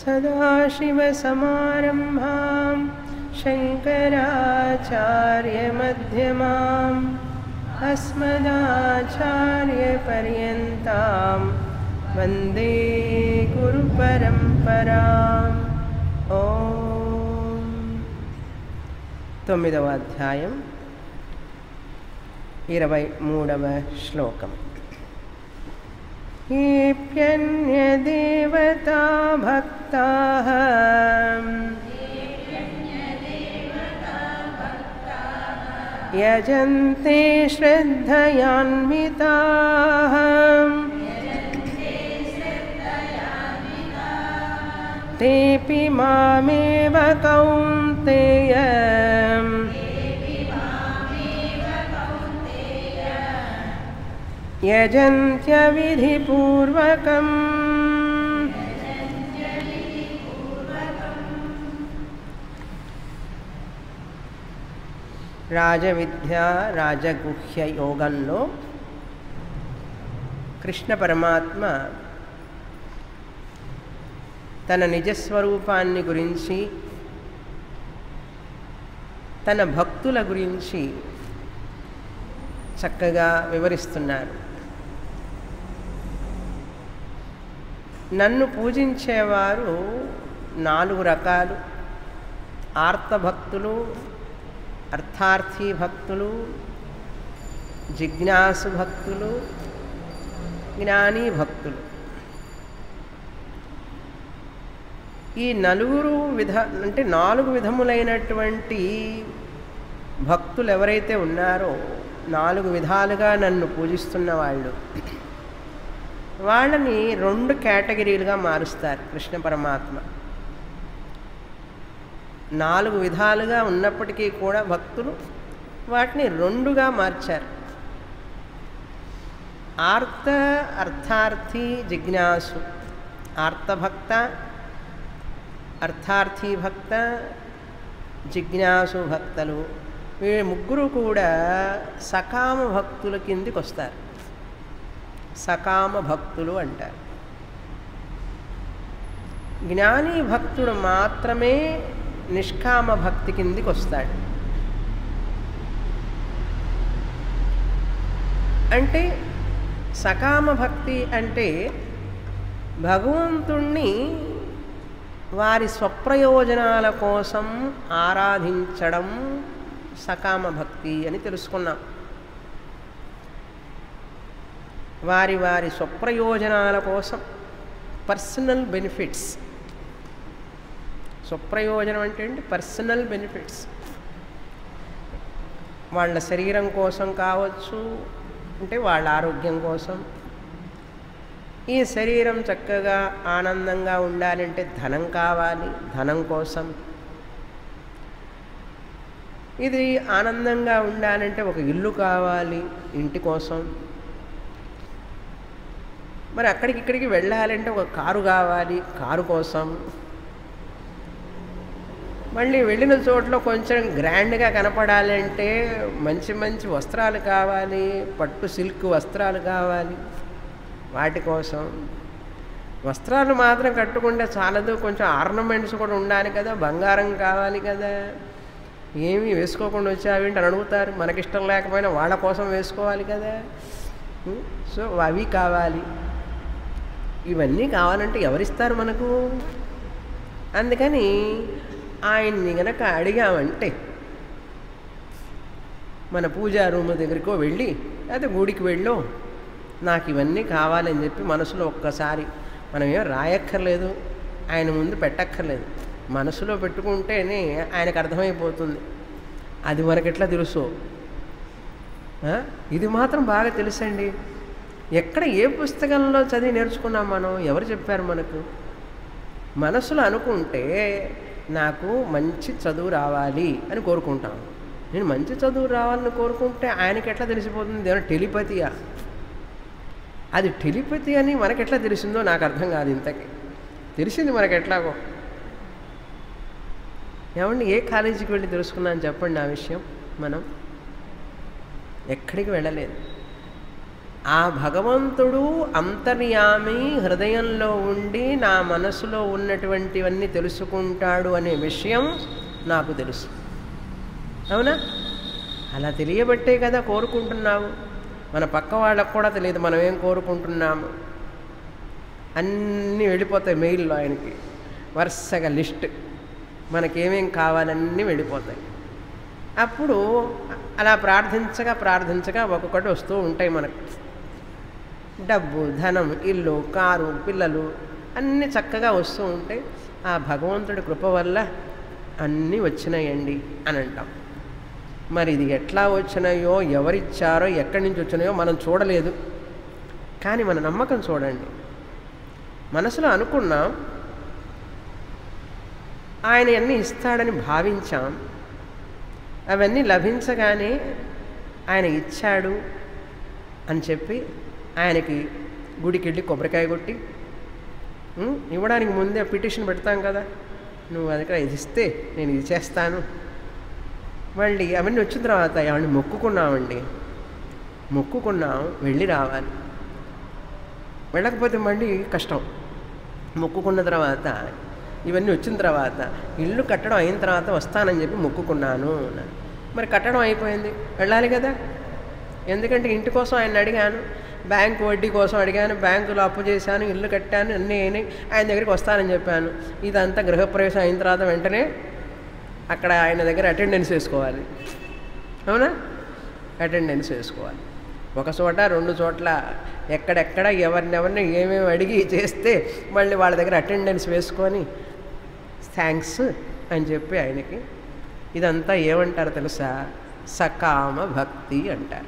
सदाशिवसमारम्भां शङ्कराचार्यमध्यमाम् अस्मदाचार्यपर्यन्तां वन्दे गुरुपरम्पराम् ॐ తొమ్మిదవ అధ్యాయం ఇరవై మూడవ శ్లోకం ఏప్యన్యదేవతా భక్తాः యజन्ते श्रद्धयान्विताः तेऽपि मामेव कौन्तेय यजन्त्यविधिपूर्वकम् రాజవిద్య రాజగుహ్య యోగంలో కృష్ణ పరమాత్మ తన నిజస్వరూపాన్ని గురించి తన భక్తుల గురించి చక్కగా వివరిస్తున్నారు నన్ను పూజించేవారు నాలుగు రకాలు ఆర్తభక్తులు అర్థార్థీ భక్తులు జిజ్ఞాసు భక్తులు జ్ఞానీ భక్తులు ఈ నలుగురు విధ అంటే నాలుగు విధములైనటువంటి భక్తులు ఎవరైతే ఉన్నారో నాలుగు విధాలుగా నన్ను పూజిస్తున్న వాళ్ళు వాళ్ళని రెండు కేటగిరీలుగా మారుస్తారు కృష్ణ పరమాత్మ నాలుగు విధాలుగా ఉన్నప్పటికీ కూడా భక్తులు వాటిని రెండుగా మార్చారు ఆర్త అర్థార్థి జిజ్ఞాసు ఆర్తభక్త అర్థార్థి భక్త జిజ్ఞాసు భక్తలు వీళ్ళు ముగ్గురు కూడా సకామ భక్తుల కిందికి వస్తారు సకామ భక్తులు అంటారు జ్ఞాని భక్తుడు మాత్రమే నిష్కామ భక్తి కిందికి వస్తాడు అంటే సకామ భక్తి అంటే భగవంతుణ్ణి వారి స్వప్రయోజనాల కోసం ఆరాధించడం సకామ భక్తి అని తెలుసుకున్నాం వారి వారి స్వప్రయోజనాల కోసం పర్సనల్ బెనిఫిట్స్ స్వప్రయోజనం అంటే ఏంటి పర్సనల్ బెనిఫిట్స్ వాళ్ళ శరీరం కోసం కావచ్చు అంటే వాళ్ళ ఆరోగ్యం కోసం ఈ శరీరం చక్కగా ఆనందంగా ఉండాలంటే ధనం కావాలి ధనం కోసం ఇది ఆనందంగా ఉండాలంటే ఒక ఇల్లు కావాలి ఇంటి కోసం మరి అక్కడికి ఇక్కడికి వెళ్ళాలంటే ఒక కారు కావాలి కారు కోసం మళ్ళీ వెళ్ళిన చోట్ల కొంచెం గ్రాండ్గా కనపడాలంటే మంచి మంచి వస్త్రాలు కావాలి పట్టు సిల్క్ వస్త్రాలు కావాలి వాటి కోసం వస్త్రాలు మాత్రం కట్టుకుంటే చాలదు కొంచెం ఆర్నమెంట్స్ కూడా ఉండాలి కదా బంగారం కావాలి కదా ఏమీ వేసుకోకుండా వచ్చావేంటి అని అడుగుతారు మనకిష్టం లేకపోయినా వాళ్ళ కోసం వేసుకోవాలి కదా సో అవి కావాలి ఇవన్నీ కావాలంటే ఎవరిస్తారు మనకు అందుకని ఆయన్ని గనక అడిగామంటే మన పూజా రూమ్ దగ్గరికో వెళ్ళి లేదా గుడికి వెళ్ళో నాకు ఇవన్నీ కావాలని చెప్పి మనసులో ఒక్కసారి మనం ఏం రాయక్కర్లేదు ఆయన ముందు పెట్టక్కర్లేదు మనసులో పెట్టుకుంటేనే ఆయనకు అర్థమైపోతుంది అది మనకెట్లా తెలుసు ఇది మాత్రం బాగా తెలుసండి ఎక్కడ ఏ పుస్తకంలో చదివి నేర్చుకున్నాం మనం ఎవరు చెప్పారు మనకు మనసులో అనుకుంటే నాకు మంచి చదువు రావాలి అని కోరుకుంటాం నేను మంచి చదువు రావాలని కోరుకుంటే ఆయనకి ఎట్లా తెలిసిపోతుంది ఏమైనా టెలిపతియా అది టెలిపతి అని మనకెట్లా తెలిసిందో నాకు అర్థం కాదు ఇంతకి తెలిసింది మనకు ఎట్లాగో ఏమండి ఏ కాలేజీకి వెళ్ళి తెలుసుకున్నాను చెప్పండి ఆ విషయం మనం ఎక్కడికి వెళ్ళలేదు ఆ భగవంతుడు అంతర్యామి హృదయంలో ఉండి నా మనసులో ఉన్నటువంటివన్నీ తెలుసుకుంటాడు అనే విషయం నాకు తెలుసు అవునా అలా తెలియబట్టే కదా కోరుకుంటున్నాము మన పక్క వాళ్ళకు కూడా తెలియదు మనం ఏం కోరుకుంటున్నాము అన్నీ వెళ్ళిపోతాయి మెయిల్లో ఆయనకి వరుసగా లిస్ట్ మనకేమేం కావాలన్నీ వెళ్ళిపోతాయి అప్పుడు అలా ప్రార్థించగా ప్రార్థించగా ఒక్కొక్కటి వస్తూ ఉంటాయి మనకు డబ్బు ధనం ఇల్లు కారు పిల్లలు అన్నీ చక్కగా వస్తూ ఉంటాయి ఆ భగవంతుడి కృప వల్ల అన్నీ వచ్చినాయండి అని అంటాం మరి ఇది ఎట్లా వచ్చినాయో ఎవరిచ్చారో ఎక్కడి నుంచి వచ్చినాయో మనం చూడలేదు కానీ మన నమ్మకం చూడండి మనసులో అనుకున్నాం ఆయన అన్నీ ఇస్తాడని భావించాం అవన్నీ లభించగానే ఆయన ఇచ్చాడు అని చెప్పి ఆయనకి గుడికి వెళ్ళి కొబ్బరికాయ కొట్టి ఉం, ఇవ్వడానికి ముందే పిటిషన్ పెడతాం కదా నువ్వు అది ఇది ఇస్తే నేను ఇది చేస్తాను మళ్ళీ అవన్నీ వచ్చిన తర్వాత ఏమండి మొక్కుకున్నామండి మొక్కుకున్నాం వెళ్ళి రావాలి వెళ్ళకపోతే మళ్ళీ కష్టం మొక్కుకున్న తర్వాత ఇవన్నీ వచ్చిన తర్వాత ఇల్లు కట్టడం అయిన తర్వాత వస్తానని చెప్పి మొక్కుకున్నాను అన్నాను. మరి కట్టడం అయిపోయింది వెళ్ళాలి కదా ఎందుకంటే ఇంటి కోసం ఆయన అడిగాను బ్యాంకు వడ్డీ కోసం అడిగాను బ్యాంకులో అప్పు చేశాను ఇల్లు కట్టాను అన్నీ అయినాయి ఆయన దగ్గరికి వస్తానని చెప్పాను ఇదంతా గృహప్రవేశం అయిన తర్వాత వెంటనే అక్కడ ఆయన దగ్గర అటెండెన్స్ వేసుకోవాలి అవునా అటెండెన్స్ వేసుకోవాలి ఒక చోట రెండు చోట్ల ఎక్కడెక్కడ ఎవరినెవరిని ఏమేమి అడిగి చేస్తే మళ్ళీ వాళ్ళ దగ్గర అటెండెన్స్ వేసుకొని థ్యాంక్స్ అని చెప్పి ఆయనకి ఇదంతా ఏమంటారు తెలుసా సకామ భక్తి అంటారు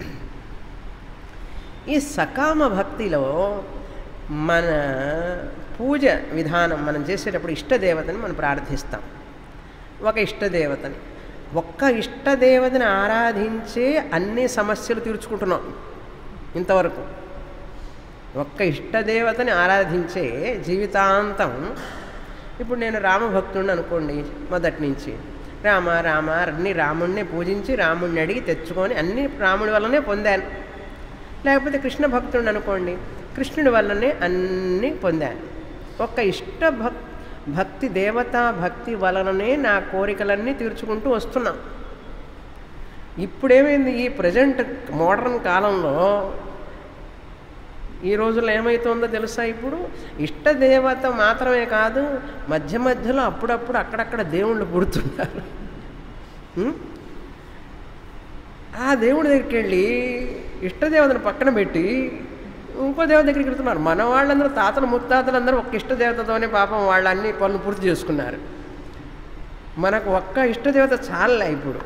ఈ సకామ భక్తిలో మన పూజ విధానం మనం చేసేటప్పుడు ఇష్టదేవతని మనం ప్రార్థిస్తాం ఒక ఇష్టదేవతని ఒక్క ఇష్టదేవతని ఆరాధించే అన్ని సమస్యలు తీర్చుకుంటున్నాం ఇంతవరకు ఒక్క ఇష్టదేవతని ఆరాధించే జీవితాంతం ఇప్పుడు నేను రామభక్తుడిని అనుకోండి మొదటి నుంచి రామ రామ అన్ని రాముణ్ణి పూజించి రాముణ్ణి అడిగి తెచ్చుకొని అన్ని రాముడి వల్లనే పొందాను లేకపోతే కృష్ణ భక్తుడిని అనుకోండి కృష్ణుడి వల్లనే అన్నీ పొందాను ఒక్క ఇష్ట భక్ భక్తి దేవతా భక్తి వలననే నా కోరికలన్నీ తీర్చుకుంటూ వస్తున్నాం ఇప్పుడేమైంది ఈ ప్రజెంట్ మోడర్న్ కాలంలో ఈ రోజుల్లో ఏమవుతుందో తెలుసా ఇప్పుడు ఇష్టదేవత మాత్రమే కాదు మధ్య మధ్యలో అప్పుడప్పుడు అక్కడక్కడ దేవుళ్ళు పుడుతున్నారు ఉం? ఆ దేవుడి దగ్గరికి వెళ్ళి ఇష్టదేవతను పక్కన పెట్టి ఇంకో దేవత దగ్గరికి వెళ్తున్నారు మన వాళ్ళందరూ తాతలు ముత్తాతలు అందరూ ఒక్క ఇష్టదేవతతోనే పాపం వాళ్ళు అన్ని పనులు పూర్తి చేసుకున్నారు మనకు ఒక్క ఇష్టదేవత చాలే ఇప్పుడు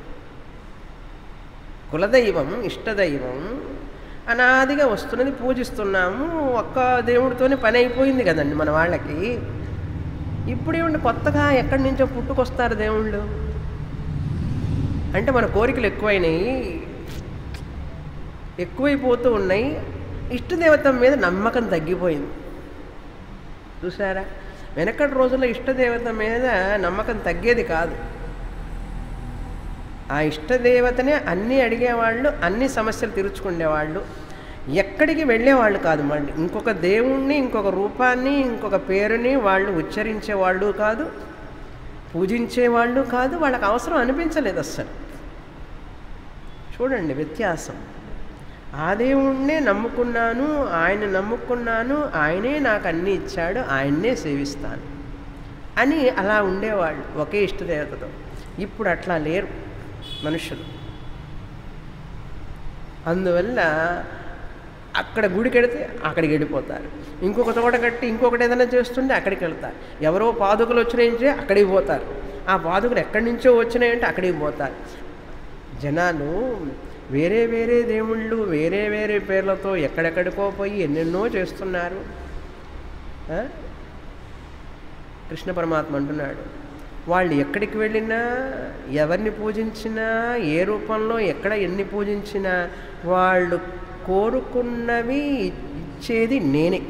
కులదైవం ఇష్టదైవం అనాదిగా వస్తున్నది పూజిస్తున్నాము ఒక్క దేవుడితోనే పని అయిపోయింది కదండి మన వాళ్ళకి ఇప్పుడు ఏమంటే కొత్తగా ఎక్కడి నుంచో పుట్టుకొస్తారు దేవుళ్ళు అంటే మన కోరికలు ఎక్కువైనాయి ఎక్కువైపోతూ ఉన్నాయి ఇష్టదేవత మీద నమ్మకం తగ్గిపోయింది చూసారా వెనకటి రోజుల్లో ఇష్టదేవత మీద నమ్మకం తగ్గేది కాదు ఆ ఇష్టదేవతనే అన్నీ అడిగేవాళ్ళు అన్ని సమస్యలు తీర్చుకునేవాళ్ళు ఎక్కడికి వెళ్ళేవాళ్ళు కాదు మళ్ళీ ఇంకొక దేవుణ్ణి ఇంకొక రూపాన్ని ఇంకొక పేరుని వాళ్ళు ఉచ్చరించేవాళ్ళు కాదు పూజించేవాళ్ళు కాదు వాళ్ళకి అవసరం అనిపించలేదు అస్సలు చూడండి వ్యత్యాసం ఆ దేవుణ్ణే నమ్ముకున్నాను ఆయన నమ్ముకున్నాను ఆయనే నాకు అన్నీ ఇచ్చాడు ఆయన్నే సేవిస్తాను అని అలా ఉండేవాళ్ళు ఒకే ఇష్టదేవతతో ఇప్పుడు అట్లా లేరు మనుషులు అందువల్ల అక్కడ గుడికి వెడితే అక్కడికి వెళ్ళిపోతారు ఇంకొక తోట కట్టి ఇంకొకటి ఏదైనా చేస్తుంటే అక్కడికి వెళ్తారు ఎవరో పాదుకలు వచ్చినాయంటే అక్కడికి పోతారు ఆ పాదుకలు ఎక్కడి నుంచో వచ్చినాయంటే అక్కడికి పోతారు జనాలు వేరే వేరే దేవుళ్ళు వేరే వేరే పేర్లతో ఎక్కడెక్కడికో పోయి ఎన్నెన్నో చేస్తున్నారు ఆ? కృష్ణ పరమాత్మ అంటున్నాడు వాళ్ళు ఎక్కడికి వెళ్ళినా ఎవరిని పూజించినా ఏ రూపంలో ఎక్కడ ఎన్ని పూజించినా వాళ్ళు కోరుకున్నవి ఇచ్చేది నేనే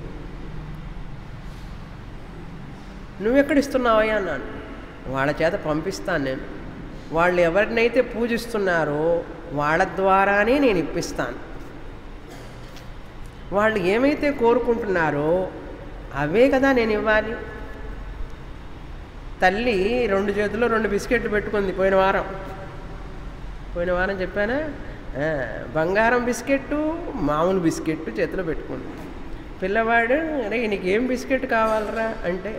నువ్వెక్కడిస్తున్నావయ్యా అన్నాను వాళ్ళ చేత పంపిస్తాను నేను వాళ్ళు ఎవరినైతే పూజిస్తున్నారో వాళ్ళ ద్వారానే నేను ఇప్పిస్తాను వాళ్ళు ఏమైతే కోరుకుంటున్నారో అవే కదా నేను ఇవ్వాలి తల్లి రెండు చేతుల్లో రెండు బిస్కెట్లు పెట్టుకుంది పోయిన వారం పోయిన వారం చెప్పానా ఆ, బంగారం బిస్కెట్టు మామూలు బిస్కెట్ చేతిలో పెట్టుకుంది పిల్లవాడు అరే నీకు ఏం బిస్కెట్ కావాలరా అంటే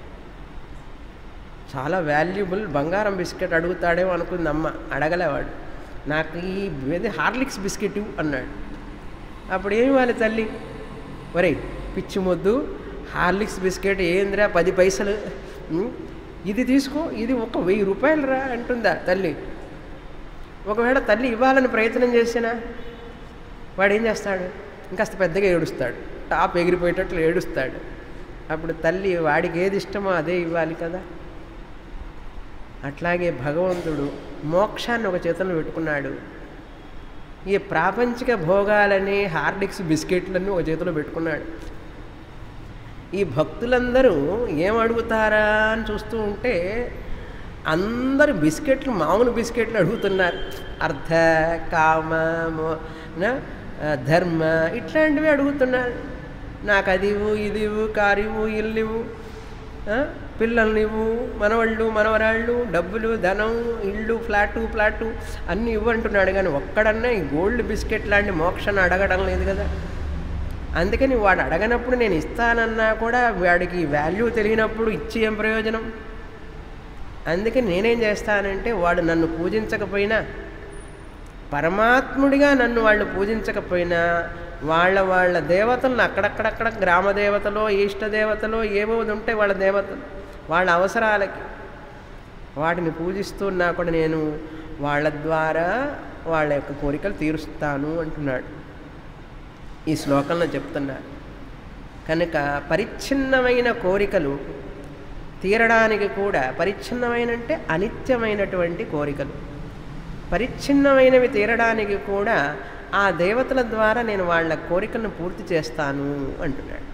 చాలా వాల్యుబుల్ బంగారం బిస్కెట్ అడుగుతాడేమో అనుకుంది అమ్మ అడగలేవాడు నాకు ఈ ఏది హార్లిక్స్ బిస్కెట్ ఇవ్వు అన్నాడు అప్పుడు ఏమి ఇవ్వాలి తల్లి ఒరే పిచ్చి మొద్దు హార్లిక్స్ బిస్కెట్ ఏందిరా పది పైసలు ఉం? ఇది తీసుకో ఇది ఒక వెయ్యి రూపాయలు రా అంటుందా తల్లి ఒకవేళ తల్లి ఇవ్వాలని ప్రయత్నం చేసినా వాడు ఏం చేస్తాడు ఇంకాస్త పెద్దగా ఏడుస్తాడు టాప్ ఎగిరిపోయేటట్లు ఏడుస్తాడు అప్పుడు తల్లి వాడికి ఏది ఇష్టమో అదే ఇవ్వాలి కదా అట్లాగే భగవంతుడు మోక్షాన్ని ఒక చేతిలో పెట్టుకున్నాడు ఈ ప్రాపంచిక భోగాలని హార్లిక్స్ బిస్కెట్లన్నీ ఒక చేతిలో పెట్టుకున్నాడు ఈ భక్తులందరూ ఏం అడుగుతారా అని చూస్తూ ఉంటే అందరు బిస్కెట్లు మామూలు బిస్కెట్లు అడుగుతున్నారు అర్థ కామ మో- నా- ఆ, ధర్మ ఇట్లాంటివి అడుగుతున్నారు నాకు అది ఇవ్వు ఇది ఇవ్వు కారు ఇవ్వు ఇల్లు ఇవ్వు ఆ, పిల్లల్ని ఇవ్వు మనవాళ్ళు మనవరాళ్ళు డబ్బులు ధనం ఇళ్ళు ఫ్లాటు ఫ్లాటు అన్నీ ఇవ్వు అంటున్నాడు కానీ ఒక్కడన్నా ఈ గోల్డ్ బిస్కెట్ లాంటి మోక్షాన్ని అడగడం లేదు కదా అందుకని వాడు అడగనప్పుడు నేను ఇస్తానన్నా కూడా వాడికి వాల్యూ తెలియనప్పుడు ఇచ్చి ఏం ప్రయోజనం అందుకని నేనేం చేస్తానంటే వాడు నన్ను పూజించకపోయినా పరమాత్ముడిగా నన్ను వాళ్ళు పూజించకపోయినా వాళ్ళ వాళ్ళ దేవతలను అక్కడక్కడక్కడ గ్రామ దేవతలో ఇష్ట దేవతలో ఏవో ఉంటే వాళ్ళ దేవతలు వాళ్ళ అవసరాలకి వాటిని పూజిస్తున్నా కూడా నేను వాళ్ళ ద్వారా వాళ్ళ యొక్క కోరికలు తీరుస్తాను అంటున్నాడు ఈ శ్లోకంలో చెప్తున్నారు కనుక పరిచ్ఛిన్నమైన కోరికలు తీరడానికి కూడా పరిచ్ఛిన్నమైన అంటే అనిత్యమైనటువంటి కోరికలు పరిచ్ఛిన్నమైనవి తీరడానికి కూడా ఆ దేవతల ద్వారా నేను వాళ్ళ కోరికలను పూర్తి చేస్తాను అంటున్నాడు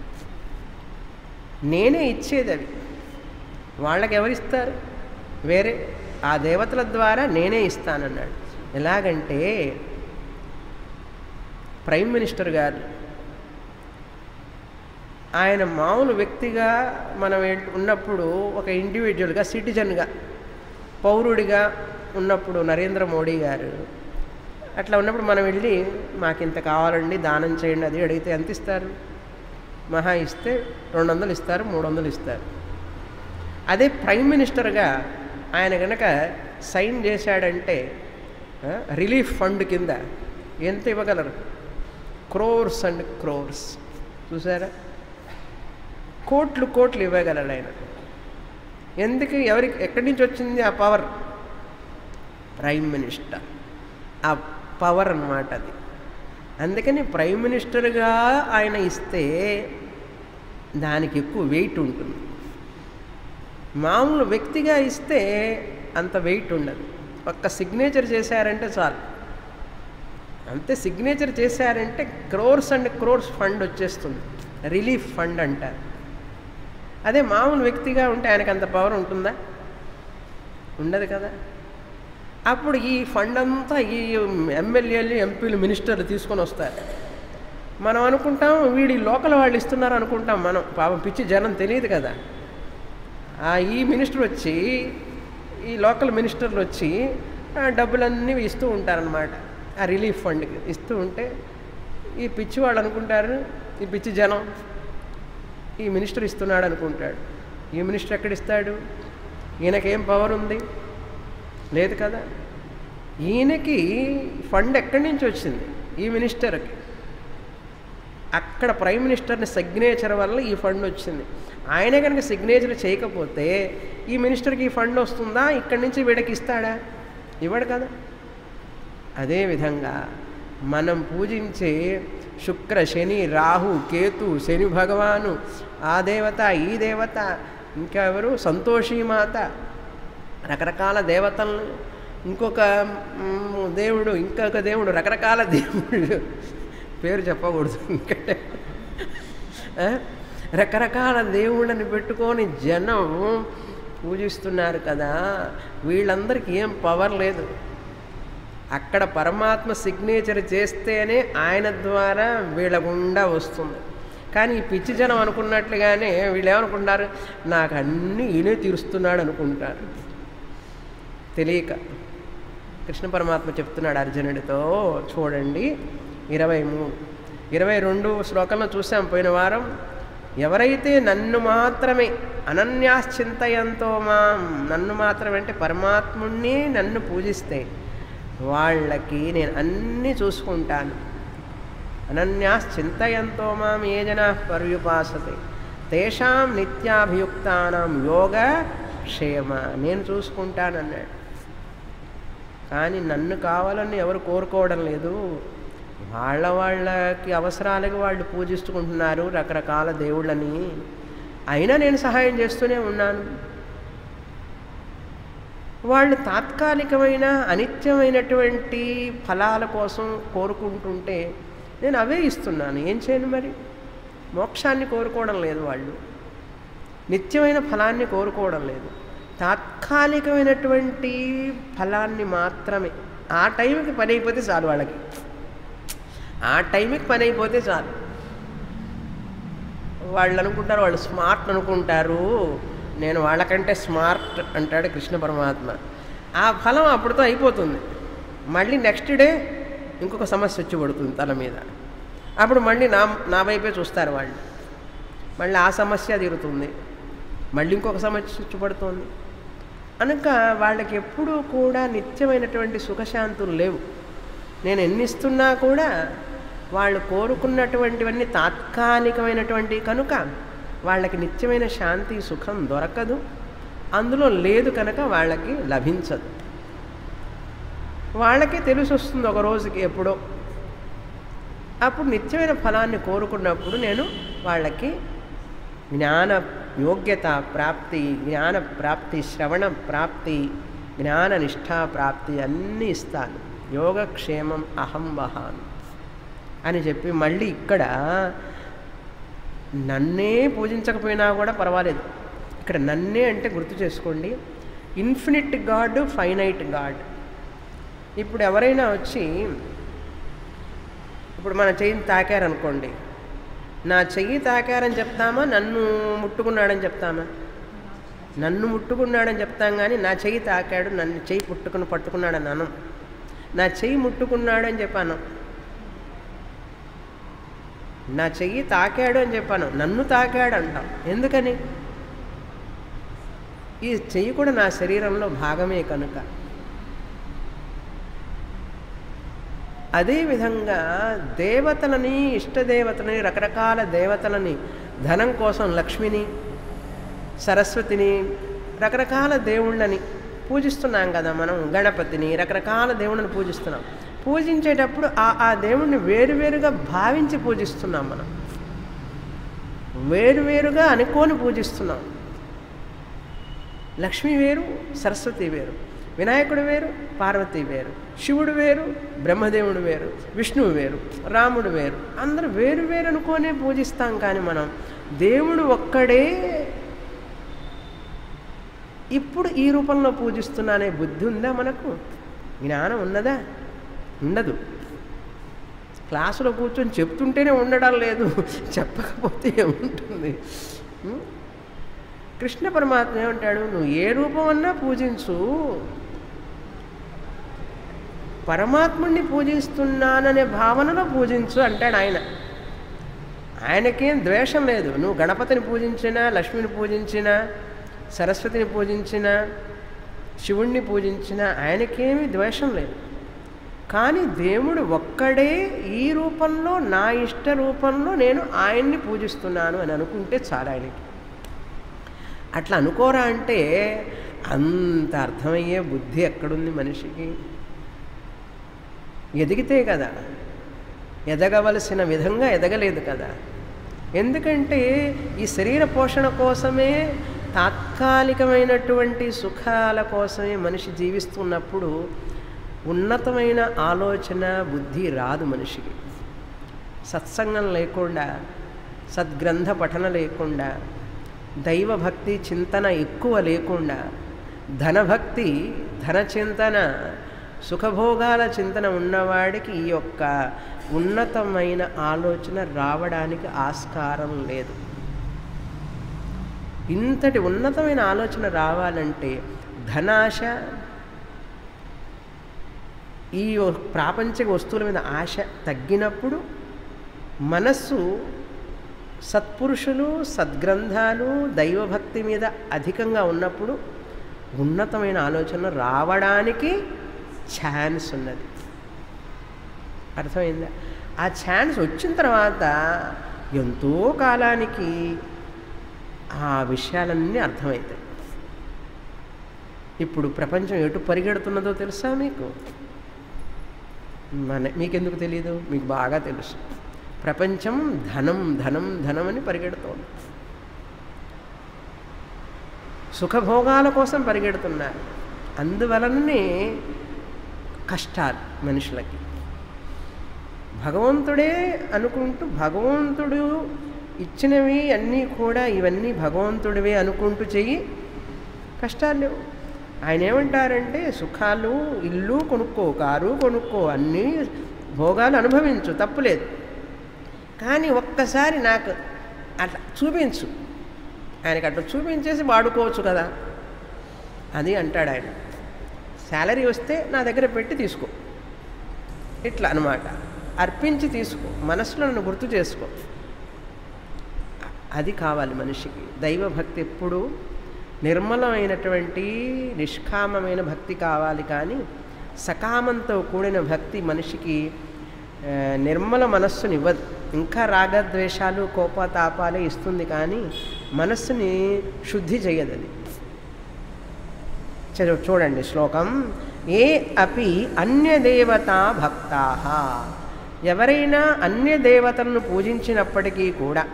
నేనే ఇచ్చేది అవి వాళ్ళకి ఎవరిస్తారు వేరే ఆ దేవతల ద్వారా నేనే ఇస్తానన్నాడు ఎలాగంటే ప్రైమ్ మినిస్టర్ గారు ఆయన మామూలు వ్యక్తిగా మనం ఏంటి- ఉన్నప్పుడు ఒక ఇండివిజువల్గా సిటిజన్గా పౌరుడిగా ఉన్నప్పుడు నరేంద్ర మోడీ గారు అట్లా ఉన్నప్పుడు మనం వెళ్ళి మాకు ఇంత కావాలండి దానం చేయండి అది అడిగితే ఎంత ఇస్తారు మహా ఇస్తే రెండు వందలు ఇస్తారు మూడు వందలు ఇస్తారు అదే ప్రైమ్ మినిస్టర్గా ఆయన కనుక సైన్ చేశాడంటే ఆ, రిలీఫ్ ఫండ్ కింద ఎంత ఇవ్వగలరు క్రోర్స్ అండ్ క్రోర్స్ చూసారా కోట్లు కోట్లు ఇవ్వగలడు ఆయన ఎందుకు ఎవరికి ఎక్కడి నుంచి వచ్చింది ఆ పవర్ ప్రైమ్ మినిస్టర్ ఆ పవర్ అన్నమాట అది అందుకని ప్రైమ్ మినిస్టర్గా ఆయన ఇస్తే దానికి ఎక్కువ వెయిట్ ఉంటుంది మామూలు వ్యక్తిగా ఇస్తే అంత వెయిట్ ఉండదు ఒక్క సిగ్నేచర్ చేశారంటే చాలు అంతే సిగ్నేచర్ చేశారంటే క్రోర్స్ అండ్ క్రోర్స్ ఫండ్ వచ్చేస్తుంది రిలీఫ్ ఫండ్ అంటారు అదే మామూలు వ్యక్తిగా ఉంటే ఆయనకు అంత పవర్ ఉంటుందా ఉండదు కదా అప్పుడు ఈ ఫండ్ అంతా ఈ ఎమ్మెల్యేలు ఎంపీలు మినిస్టర్లు తీసుకొని వస్తారు మనం అనుకుంటాం వీడి లోకల్ వాళ్ళు ఇస్తున్నారు అనుకుంటాం మనం పాపం పిచ్చి జనం తెలియదు కదా ఆ ఈ మినిస్టర్ వచ్చి ఈ లోకల్ మినిస్టర్లు వచ్చి ఆ డబ్బులన్నీ ఇస్తూ ఉంటారనమాట ఆ రిలీఫ్ ఫండ్కి ఇస్తూ ఉంటే ఈ పిచ్చి వాళ్ళు అనుకుంటారు ఈ పిచ్చి జనం ఈ మినిస్టర్ ఇస్తున్నాడు అనుకుంటాడు ఈ మినిస్టర్ ఎక్కడిస్తాడు ఈయనకేం పవర్ ఉంది లేదు కదా ఈయనకి ఫండ్ ఎక్కడి నుంచి వచ్చింది ఈ మినిస్టర్కి అక్కడ ప్రైమ్ మినిస్టర్ని సిగ్నేచర్ వల్ల ఈ ఫండ్ వచ్చింది ఆయన కనుక సిగ్నేచర్ చేయకపోతే ఈ మినిస్టర్కి ఈ ఫండ్ వస్తుందా ఇక్కడి నుంచి వీడికి ఇస్తాడా ఇవ్వడు కదా అదేవిధంగా మనం పూజించే శుక్ర శని రాహు కేతు శని భగవాను ఆ దేవత ఈ దేవత ఇంకా ఎవరు సంతోషీమాత రకరకాల దేవతలను ఇంకొక మ్, దేవుడు ఇంకొక దేవుడు రకరకాల దేవుడు పేరు చెప్పకూడదు ఎందుకంటే ఆ? రకరకాల దేవుళ్ళని పెట్టుకొని జనం పూజిస్తున్నారు కదా వీళ్ళందరికీ ఏం పవర్ లేదు అక్కడ పరమాత్మ సిగ్నేచర్ చేస్తేనే ఆయన ద్వారా వీళ్ళ గుండా వస్తుంది కానీ ఈ పిచ్చి జనం అనుకున్నట్లుగానే వీళ్ళు ఏమనుకుంటారు నాకు అన్నీ ఈయనే తీరుస్తున్నాడు అనుకుంటారు తెలియక కృష్ణ పరమాత్మ చెప్తున్నాడు అర్జునుడితో చూడండి ఇరవై మూడు ఇరవై రెండు శ్లోకంలో చూసాం పోయిన వారం ఎవరైతే నన్ను మాత్రమే అనన్యాశ్చింతయంతో మాం నన్ను మాత్రమే అంటే పరమాత్ముణ్ణి నన్ను పూజిస్తే వాళ్ళకి నేను అన్నీ చూసుకుంటాను అనన్యాశ్చింతయంతో మాం ఏ జనా పర్యుపాసతే తేషాం నిత్యాభియుక్తానం యోగ క్షేమ నేను చూసుకుంటానన్నాడు కానీ నన్ను కావాలని ఎవరు కోరుకోవడం లేదు వాళ్ళ వాళ్ళకి అవసరాలకి వాళ్ళు పూజిస్తుకుంటున్నారు రకరకాల దేవుళ్ళని అయినా నేను సహాయం చేస్తూనే ఉన్నాను వాళ్ళు తాత్కాలికమైన అనిత్యమైనటువంటి ఫలాల కోసం కోరుకుంటుంటే నేను అవే ఇస్తున్నాను ఏం చేయను మరి మోక్షాన్ని కోరుకోవడం లేదు వాళ్ళు నిత్యమైన ఫలాన్ని కోరుకోవడం లేదు తాత్కాలికమైనటువంటి ఫలాన్ని మాత్రమే ఆ టైంకి పని అయిపోతే చాలు వాళ్ళకి ఆ టైంకి పని అయిపోతే చాలు వాళ్ళు అనుకుంటారు వాళ్ళు స్మార్ట్ అనుకుంటారు నేను వాళ్ళకంటే స్మార్ట్ అంటాడు కృష్ణ పరమాత్మ ఆ ఫలం అప్పటితో అయిపోతుంది మళ్ళీ నెక్స్ట్ డే ఇంకొక సమస్య వచ్చి పడుతుంది తల మీద అప్పుడు మళ్ళీ నా నా వైపే చూస్తారు వాళ్ళు మళ్ళీ ఆ సమస్య తీరుతుంది మళ్ళీ ఇంకొక సమస్య వచ్చి పడుతుంది కనుక వాళ్ళకి ఎప్పుడూ కూడా నిత్యమైనటువంటి సుఖశాంతులు లేవు నేను ఎన్ని ఇస్తున్నా కూడా వాళ్ళు కోరుకున్నటువంటివన్నీ తాత్కాలికమైనటువంటి కనుక వాళ్ళకి నిత్యమైన శాంతి సుఖం దొరకదు అందులో లేదు కనుక వాళ్ళకి లభించదు వాళ్ళకే తెలిసి వస్తుంది ఒక రోజుకి ఎప్పుడో అప్పుడు నిత్యమైన ఫలాన్ని కోరుకున్నప్పుడు నేను వాళ్ళకి జ్ఞాన యోగ్యత ప్రాప్తి జ్ఞాన ప్రాప్తి శ్రవణ ప్రాప్తి జ్ఞాన నిష్ఠా ప్రాప్తి అన్నీ ఇస్తాను యోగక్షేమం అహం వహాను అని చెప్పి మళ్ళీ ఇక్కడ నన్నే పూజించకపోయినా కూడా పర్వాలేదు ఇక్కడ నన్నే అంటే గుర్తు చేసుకోండి ఇన్ఫినిట్ గాడ్ ఫైనైట్ గాడ్ ఇప్పుడు ఎవరైనా వచ్చి ఇప్పుడు మన చెయ్యిని తాకారనుకోండి నా చెయ్యి తాకారని చెప్తామా నన్ను ముట్టుకున్నాడని చెప్తామా నన్ను ముట్టుకున్నాడని చెప్తాం కానీ నా చెయ్యి తాకాడు నన్ను చెయ్యి పుట్టుకుని పట్టుకున్నాడని అనం నా చెయ్యి ముట్టుకున్నాడని చెప్పాను నా చెయ్యి తాకాడు అని చెప్పాను నన్ను తాకాడు అంటాం ఎందుకని ఈ చెయ్యి కూడా నా శరీరంలో భాగమే కనుక అదేవిధంగా దేవతలని ఇష్టదేవతలని రకరకాల దేవతలని ధనం కోసం లక్ష్మిని సరస్వతిని రకరకాల దేవుళ్ళని పూజిస్తున్నాం కదా మనం గణపతిని రకరకాల దేవుళ్ళని పూజిస్తున్నాం పూజించేటప్పుడు ఆ ఆ దేవుణ్ణి వేరువేరుగా భావించి పూజిస్తున్నాం మనం వేరువేరుగా అనుకోని పూజిస్తున్నాం లక్ష్మి వేరు సరస్వతి వేరు వినాయకుడు వేరు పార్వతి వేరు శివుడు వేరు బ్రహ్మదేవుడు వేరు విష్ణువు వేరు రాముడు వేరు అందరూ వేరు వేరు అనుకోనే పూజిస్తాం కానీ మనం దేవుడు ఒక్కడే ఇప్పుడు ఈ రూపంలో పూజిస్తున్నా అనే బుద్ధి ఉందా మనకు జ్ఞానం ఉన్నదా ఉండదు క్లాసులో కూర్చొని చెప్తుంటేనే ఉండడం లేదు చెప్పకపోతే ఏముంటుంది ఉం? కృష్ణ పరమాత్మ ఏమంటాడు నువ్వు ఏ రూపం అన్నా పూజించు పరమాత్ముడిని పూజిస్తున్నాననే భావనలో పూజించు అంటాడు ఆయన ఆయనకేం ద్వేషం లేదు నువ్వు గణపతిని పూజించినా లక్ష్మిని పూజించినా సరస్వతిని పూజించినా శివుణ్ణి పూజించినా ఆయనకేమీ ద్వేషం లేదు కానీ దేవుడు ఒక్కడే ఈ రూపంలో నా ఇష్ట రూపంలో నేను ఆయన్ని పూజిస్తున్నాను అని అనుకుంటే చాలా ఆయనకి అట్లా అనుకోరా అంటే అంత అర్థమయ్యే బుద్ధి ఎక్కడుంది మనిషికి ఎదిగితే కదా ఎదగవలసిన విధంగా ఎదగలేదు కదా ఎందుకంటే ఈ శరీర పోషణ కోసమే తాత్కాలికమైనటువంటి సుఖాల కోసమే మనిషి జీవిస్తున్నప్పుడు ఉన్నతమైన ఆలోచన బుద్ధి రాదు మనిషికి సత్సంగం లేకుండా సద్గ్రంథ పఠన లేకుండా దైవభక్తి చింతన ఎక్కువ లేకుండా ధనభక్తి ధన చింతన సుఖభోగాల చింతన ఉన్నవాడికి ఈ యొక్క ఉన్నతమైన ఆలోచన రావడానికి ఆస్కారం లేదు ఇంతటి ఉన్నతమైన ఆలోచన రావాలంటే ధనాశ ఈ ప్రాపంచిక వస్తువుల మీద ఆశ తగ్గినప్పుడు మనస్సు సత్పురుషులు సద్గ్రంథాలు దైవభక్తి మీద అధికంగా ఉన్నప్పుడు ఉన్నతమైన ఆలోచన రావడానికి ఛాన్స్ ఉన్నది అర్థమైందా ఆ ఛాన్స్ వచ్చిన తర్వాత ఎంతో కాలానికి ఆ విషయాలన్నీ అర్థమవుతాయి ఇప్పుడు ప్రపంచం ఎటు పరిగెడుతున్నదో తెలుసా మీకు మన మీకెందుకు తెలియదు మీకు బాగా తెలుసు ప్రపంచం ధనం ధనం ధనం అని పరిగెడుతోంది సుఖభోగాల కోసం పరిగెడుతున్నారు అందువలననే కష్టాలు మనుషులకి భగవంతుడే అనుకుంటూ భగవంతుడు ఇచ్చినవి అన్నీ కూడా ఇవన్నీ భగవంతుడివే అనుకుంటూ చెయ్యి కష్టాలు లేవు ఆయన ఏమంటారంటే సుఖాలు ఇల్లు కొనుక్కో కారు కొనుక్కో అన్నీ భోగాలు అనుభవించు తప్పులేదు కానీ ఒక్కసారి నాకు అట్లా చూపించు ఆయనకి అట్లా చూపించేసి వాడుకోవచ్చు కదా అది అంటాడు ఆయన శాలరీ వస్తే నా దగ్గర పెట్టి తీసుకో ఇట్లా అనమాట అర్పించి తీసుకో మనసులో నన్ను గుర్తు చేసుకో అది కావాలి మనిషికి దైవభక్తి ఎప్పుడు నిర్మలమైనటువంటి నిష్కామమైన భక్తి కావాలి కానీ సకామంతో కూడిన భక్తి మనిషికి ఆ, నిర్మల మనస్సునివ్వదు ఇంకా రాగద్వేషాలు కోపతాపాలే ఇస్తుంది కానీ మనస్సుని శుద్ధి చేయదు అది చదువు చూడండి శ్లోకం ఏ అపి అన్యదేవతా భక్తా ఎవరైనా అన్య దేవతలను పూజించినప్పటికీ కూడా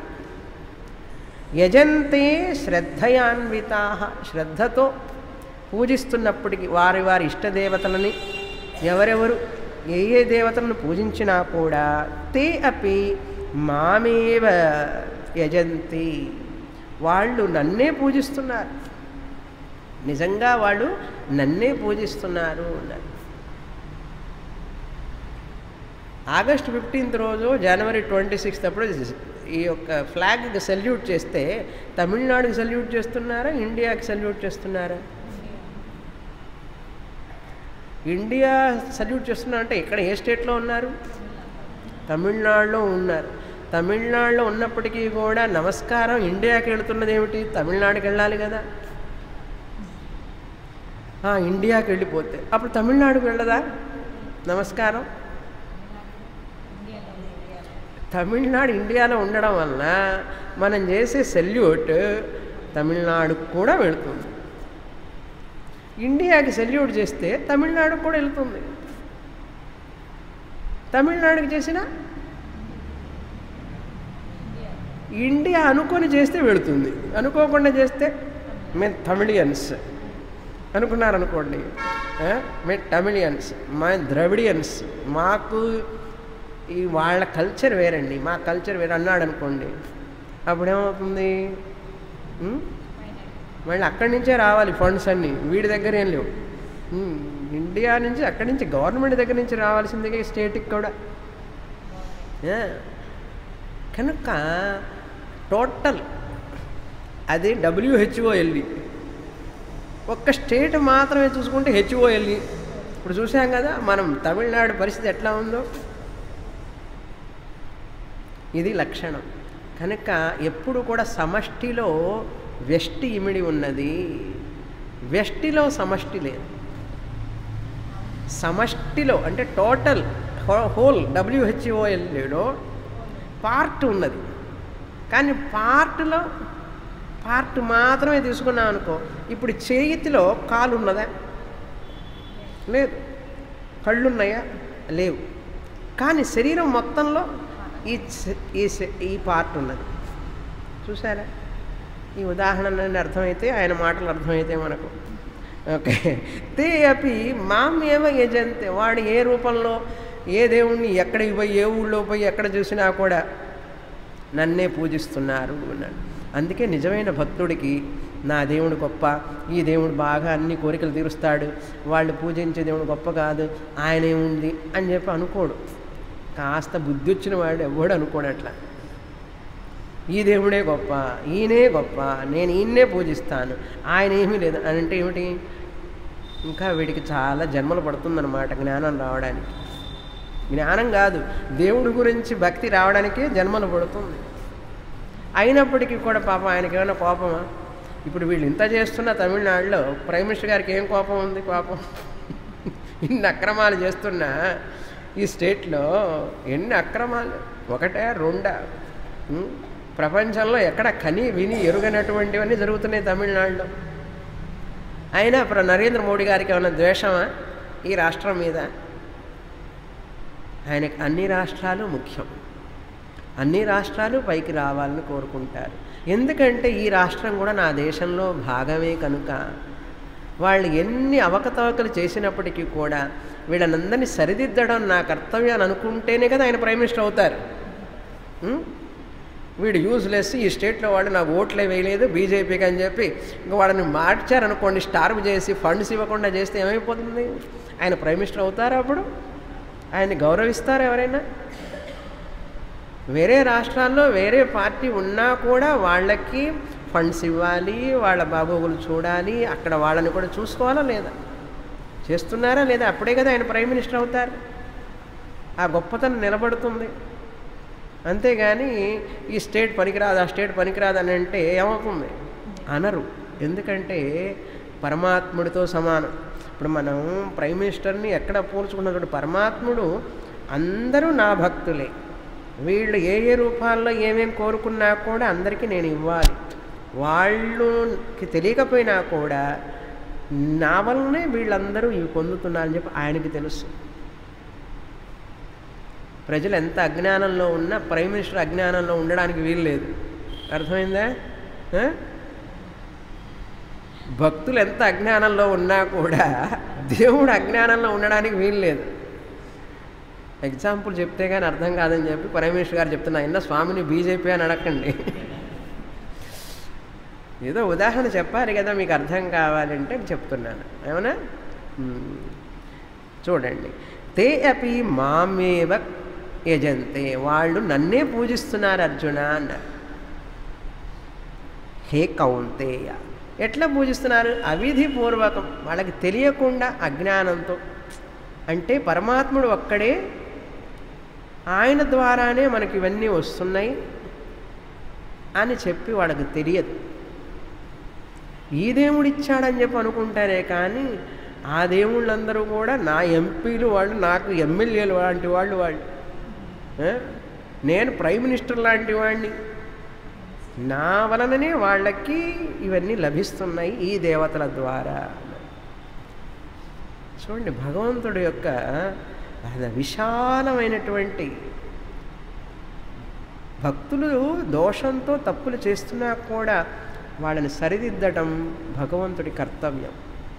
యజంతే శ్రద్ధయాన్వితా శ్రద్ధతో పూజిస్తున్నప్పటికీ వారి వారి ఇష్టదేవతలని ఎవరెవరు ఏ ఏ దేవతలను పూజించినా కూడా తే అపి మామేవ యజంతి వాళ్ళు నన్నే పూజిస్తున్నారు నిజంగా వాళ్ళు నన్నే పూజిస్తున్నారు అన్నారు ఆగస్ట్ ఫిఫ్టీన్త్ రోజు జనవరి ట్వంటీ సిక్స్త్ అప్పుడు ఈ యొక్క ఫ్లాగ్కి సెల్యూట్ చేస్తే తమిళనాడుకి సెల్యూట్ చేస్తున్నారా ఇండియాకి సెల్యూట్ చేస్తున్నారా ఇండియా సల్యూట్ చేస్తున్నారంటే ఇక్కడ ఏ స్టేట్లో ఉన్నారు తమిళనాడులో ఉన్నారు తమిళనాడులో ఉన్నప్పటికీ కూడా నమస్కారం ఇండియాకి వెళుతున్నది ఏమిటి తమిళనాడుకి వెళ్ళాలి కదా ఆ, ఇండియాకి వెళ్ళిపోతే అప్పుడు తమిళనాడుకి వెళ్ళదా నమస్కారం తమిళనాడు ఇండియాలో ఉండడం వలన మనం చేసే సెల్యూట్ తమిళనాడుకు కూడా వెళుతుంది ఇండియాకి సెల్యూట్ చేస్తే తమిళనాడుకు కూడా వెళ్తుంది తమిళనాడుకి చేసిన ఇండియా అనుకొని చేస్తే వెళుతుంది అనుకోకుండా చేస్తే మేము తమిళియన్స్ అనుకున్నారనుకోండి ఆ, మేము తమిళియన్స్ మా ద్రవిడియన్స్ మాకు ఈ వాళ్ళ కల్చర్ వేరండి మా కల్చర్ వేరే అన్నాడు అనుకోండి అప్పుడేమవుతుంది ఉం? మళ్ళీ అక్కడి నుంచే రావాలి ఫండ్స్ అన్నీ వీడి దగ్గర ఏం లేవు ఉం, ఇండియా నుంచి అక్కడి నుంచి గవర్నమెంట్ దగ్గర నుంచి రావాల్సిందిగా స్టేట్కి కూడా ఆ, కనుక టోటల్ అది డబ్ల్యూహెచ్ఓఎల్ఈ ఒక్క స్టేట్ మాత్రమే చూసుకుంటే హెచ్ఓఎల్ఈ ఇప్పుడు చూసాం కదా మనం తమిళనాడు పరిస్థితి ఎట్లా ఉందో ఇది లక్షణం కనుక ఎప్పుడు కూడా సమష్టిలో వ్యష్టి ఇమిడి ఉన్నది వ్యష్టిలో సమష్టి లేదు సమష్టిలో అంటే టోటల్ హోల్ డబ్ల్యూహెచ్ఓఎల్లో పార్ట్ ఉన్నది కానీ పార్ట్లో పార్ట్ మాత్రమే తీసుకున్నాం అనుకో ఇప్పుడు చేతిలో కాలు ఉన్నదా లేదు కళ్ళున్నాయా లేవు కానీ శరీరం మొత్తంలో ఈ స- ఈ స- ఈ పార్ట్ ఉన్నది చూసారా ఈ ఉదాహరణ నుండి అర్థమైతే ఆయన మాటలు అర్థమైతే మనకు ఓకే తే అపి మామేవ యజంతే వాడు ఏ రూపంలో ఏ దేవుణ్ణి ఎక్కడికి పోయి ఏ ఊళ్ళో పోయి ఎక్కడ చూసినా కూడా నన్నే పూజిస్తున్నారు అన్నాడు అందుకే నిజమైన భక్తుడికి నా దేవుడు గొప్ప ఈ దేవుడు బాగా అన్ని కోరికలు తీరుస్తాడు వాళ్ళు పూజించే దేవుడు గొప్ప కాదు ఆయన ఏముంది అని చెప్పి అనుకోడు కాస్త బుద్ధి వచ్చిన వాడు ఎవడు అనుకోడు అట్లా ఈ దేవుడే గొప్ప ఈయనే గొప్ప నేను ఈయన్నే పూజిస్తాను ఆయన ఏమీ లేదు అని అంటే ఏమిటి ఇంకా వీడికి చాలా జన్మలు పడుతుందన్నమాట జ్ఞానం రావడానికి జ్ఞానం కాదు దేవుడి గురించి భక్తి రావడానికే జన్మలు పడుతుంది అయినప్పటికీ కూడా పాపం ఆయనకి ఏమైనా కోపమా ఇప్పుడు వీళ్ళు ఇంత చేస్తున్న తమిళనాడులో ప్రైమ్ మినిస్టర్ గారికి ఏం కోపం ఉంది కోపం ఇన్ని అక్రమాలు చేస్తున్నా ఈ స్టేట్లో ఎన్ని అక్రమాలు ఒకటే రెండా ఉం? ప్రపంచంలో ఎక్కడ కని విని ఎరుగనటువంటివన్నీ జరుగుతున్నాయి తమిళనాడులో అయినా ఇప్పుడు నరేంద్ర మోడీ గారికి ఏమైనా ద్వేషమా ఈ రాష్ట్రం మీద ఆయనకు అన్ని రాష్ట్రాలు ముఖ్యం అన్ని రాష్ట్రాలు పైకి రావాలని కోరుకుంటారు ఎందుకంటే ఈ రాష్ట్రం కూడా నా దేశంలో భాగమే కనుక వాళ్ళు ఎన్ని అవకతవకలు చేసినప్పటికీ కూడా వీళ్ళనందరినీ సరిదిద్దడం నా కర్తవ్యం అని అనుకుంటేనే కదా ఆయన ప్రైమ్ మినిస్టర్ అవుతారు ఉం? వీడు యూజ్లెస్ ఈ స్టేట్లో వాళ్ళు నాకు ఓట్లే వేయలేదు బీజేపీకి అని చెప్పి ఇంకా వాళ్ళని మార్చారనుకోండి స్టార్వ్ చేసి ఫండ్స్ ఇవ్వకుండా చేస్తే ఏమైపోతుంది ఆయన ప్రైమ్ మినిస్టర్ అవుతారా అప్పుడు ఆయన్ని గౌరవిస్తారా ఎవరైనా వేరే రాష్ట్రాల్లో వేరే పార్టీ ఉన్నా కూడా వాళ్ళకి ఫండ్స్ ఇవ్వాలి వాళ్ళ బాగోగులు చూడాలి అక్కడ వాళ్ళని కూడా చూసుకోవాలా లేదా చేస్తున్నారా లేదా అప్పుడే కదా ఆయన ప్రైమ్ మినిస్టర్ అవుతారు ఆ గొప్పతనం నిలబడుతుంది అంతేగాని ఈ స్టేట్ పనికిరాదు ఆ స్టేట్ పనికిరాదు అని అంటే ఏమవుతుంది అనరు ఎందుకంటే పరమాత్ముడితో సమానం ఇప్పుడు మనం ప్రైమ్ మినిస్టర్ని ఎక్కడ పోల్చుకున్నటువంటి పరమాత్ముడు అందరూ నా భక్తులే వీళ్ళు ఏ ఏ రూపాల్లో ఏమేం కోరుకున్నా కూడా అందరికీ నేను ఇవ్వాలి వాళ్ళకి తెలియకపోయినా కూడా నా వల్లనే వీళ్ళందరూ ఇవి పొందుతున్నారని చెప్పి ఆయనకి తెలుసు ప్రజలు ఎంత అజ్ఞానంలో ఉన్నా ప్రైమ్ మినిస్టర్ అజ్ఞానంలో ఉండడానికి వీలు లేదు అర్థమైందా ఆ? భక్తులు ఎంత అజ్ఞానంలో ఉన్నా కూడా దేవుడు అజ్ఞానంలో ఉండడానికి వీలు లేదు ఎగ్జాంపుల్ చెప్తే కానీ అర్థం కాదని చెప్పి ప్రైమ్ మినిస్టర్ గారు చెప్తున్నా ఇన్న స్వామిని బీజేపీ అని అడగండి ఏదో ఉదాహరణ చెప్పాలి కదా మీకు అర్థం కావాలంటే చెప్తున్నాను ఏమన్నా మ్మ్. చూడండి తే అపి మామేవ యజంతే వాళ్ళు నన్నే పూజిస్తున్నారు అర్జున అన్నారు హే కౌంతేయ ఎట్లా పూజిస్తున్నారు అవిధిపూర్వకం వాళ్ళకి తెలియకుండా అజ్ఞానంతో అంటే పరమాత్ముడు ఒక్కడే ఆయన ద్వారానే మనకి ఇవన్నీ వస్తున్నాయి అని చెప్పి వాళ్ళకి తెలియదు ఈ దేవుడు ఇచ్చాడని చెప్పి అనుకుంటారే కానీ ఆ దేవుళ్ళందరూ కూడా నా ఎంపీలు వాళ్ళు నాకు ఎమ్మెల్యేలు లాంటి వాళ్ళు వాళ్ళు ఆ? నేను ప్రైమ్ మినిస్టర్ లాంటి వాడిని నా వలననే వాళ్ళకి ఇవన్నీ లభిస్తున్నాయి ఈ దేవతల ద్వారా చూడండి భగవంతుడి యొక్క అది విశాలమైనటువంటి భక్తులు దోషంతో తప్పులు చేస్తున్నా కూడా వాళ్ళని సరిదిద్దడం భగవంతుడి కర్తవ్యం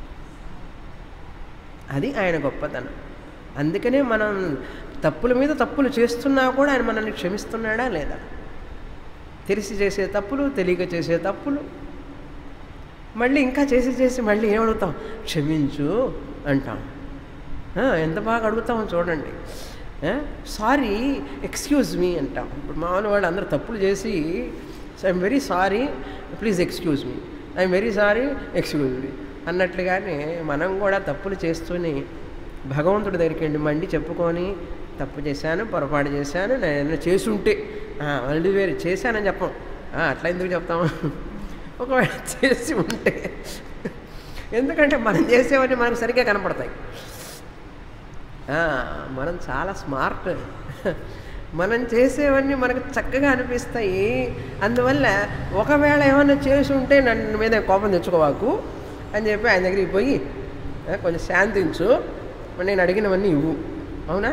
అది ఆయన గొప్పతనం అందుకనే మనం తప్పుల మీద తప్పులు చేస్తున్నా కూడా ఆయన మనల్ని క్షమిస్తున్నాడా లేదా తెలిసి చేసే తప్పులు తెలియక చేసే తప్పులు మళ్ళీ ఇంకా చేసి చేసి మళ్ళీ ఏమడుగుతాం క్షమించు అంటాం ఆ, ఎంత బాగా అడుగుతామో చూడండి సారీ ఎక్స్క్యూజ్ మీ అంటాం ఇప్పుడు మామూలు వాళ్ళు అందరూ తప్పులు చేసి I'm very sorry please excuse me I'm very sorry excuse me అన్నట్లుగానే మనం కూడా తప్పులు చేస్తూనే భగవంతుడి దగ్గరికి వెళ్ళి మండి చెప్పుకొని తప్పు చేశాను పొరపాటు చేశాను నేను ఏదైనా చేసుంటే ఆ, మళ్ళీ వేరే చేశానని చెప్పం ఆ, అట్లా ఎందుకు చెప్తాము ఒకవేళ చేసి ఉంటే ఎందుకంటే మనం చేసేవన్నీ మనకు సరిగ్గా కనపడతాయి ఆ, మనం చాలా స్మార్ట్ మనం చేసేవన్నీ మనకు చక్కగా అనిపిస్తాయి అందువల్ల ఒకవేళ ఏమైనా చేసి ఉంటే నన్ను మీద కోపం తెచ్చుకోవాకు అని చెప్పి ఆయన దగ్గరికి పోయి "ఆ, కొంచెం శాంతించు మరి నేను అడిగినవన్నీ ఇవ్వు అవునా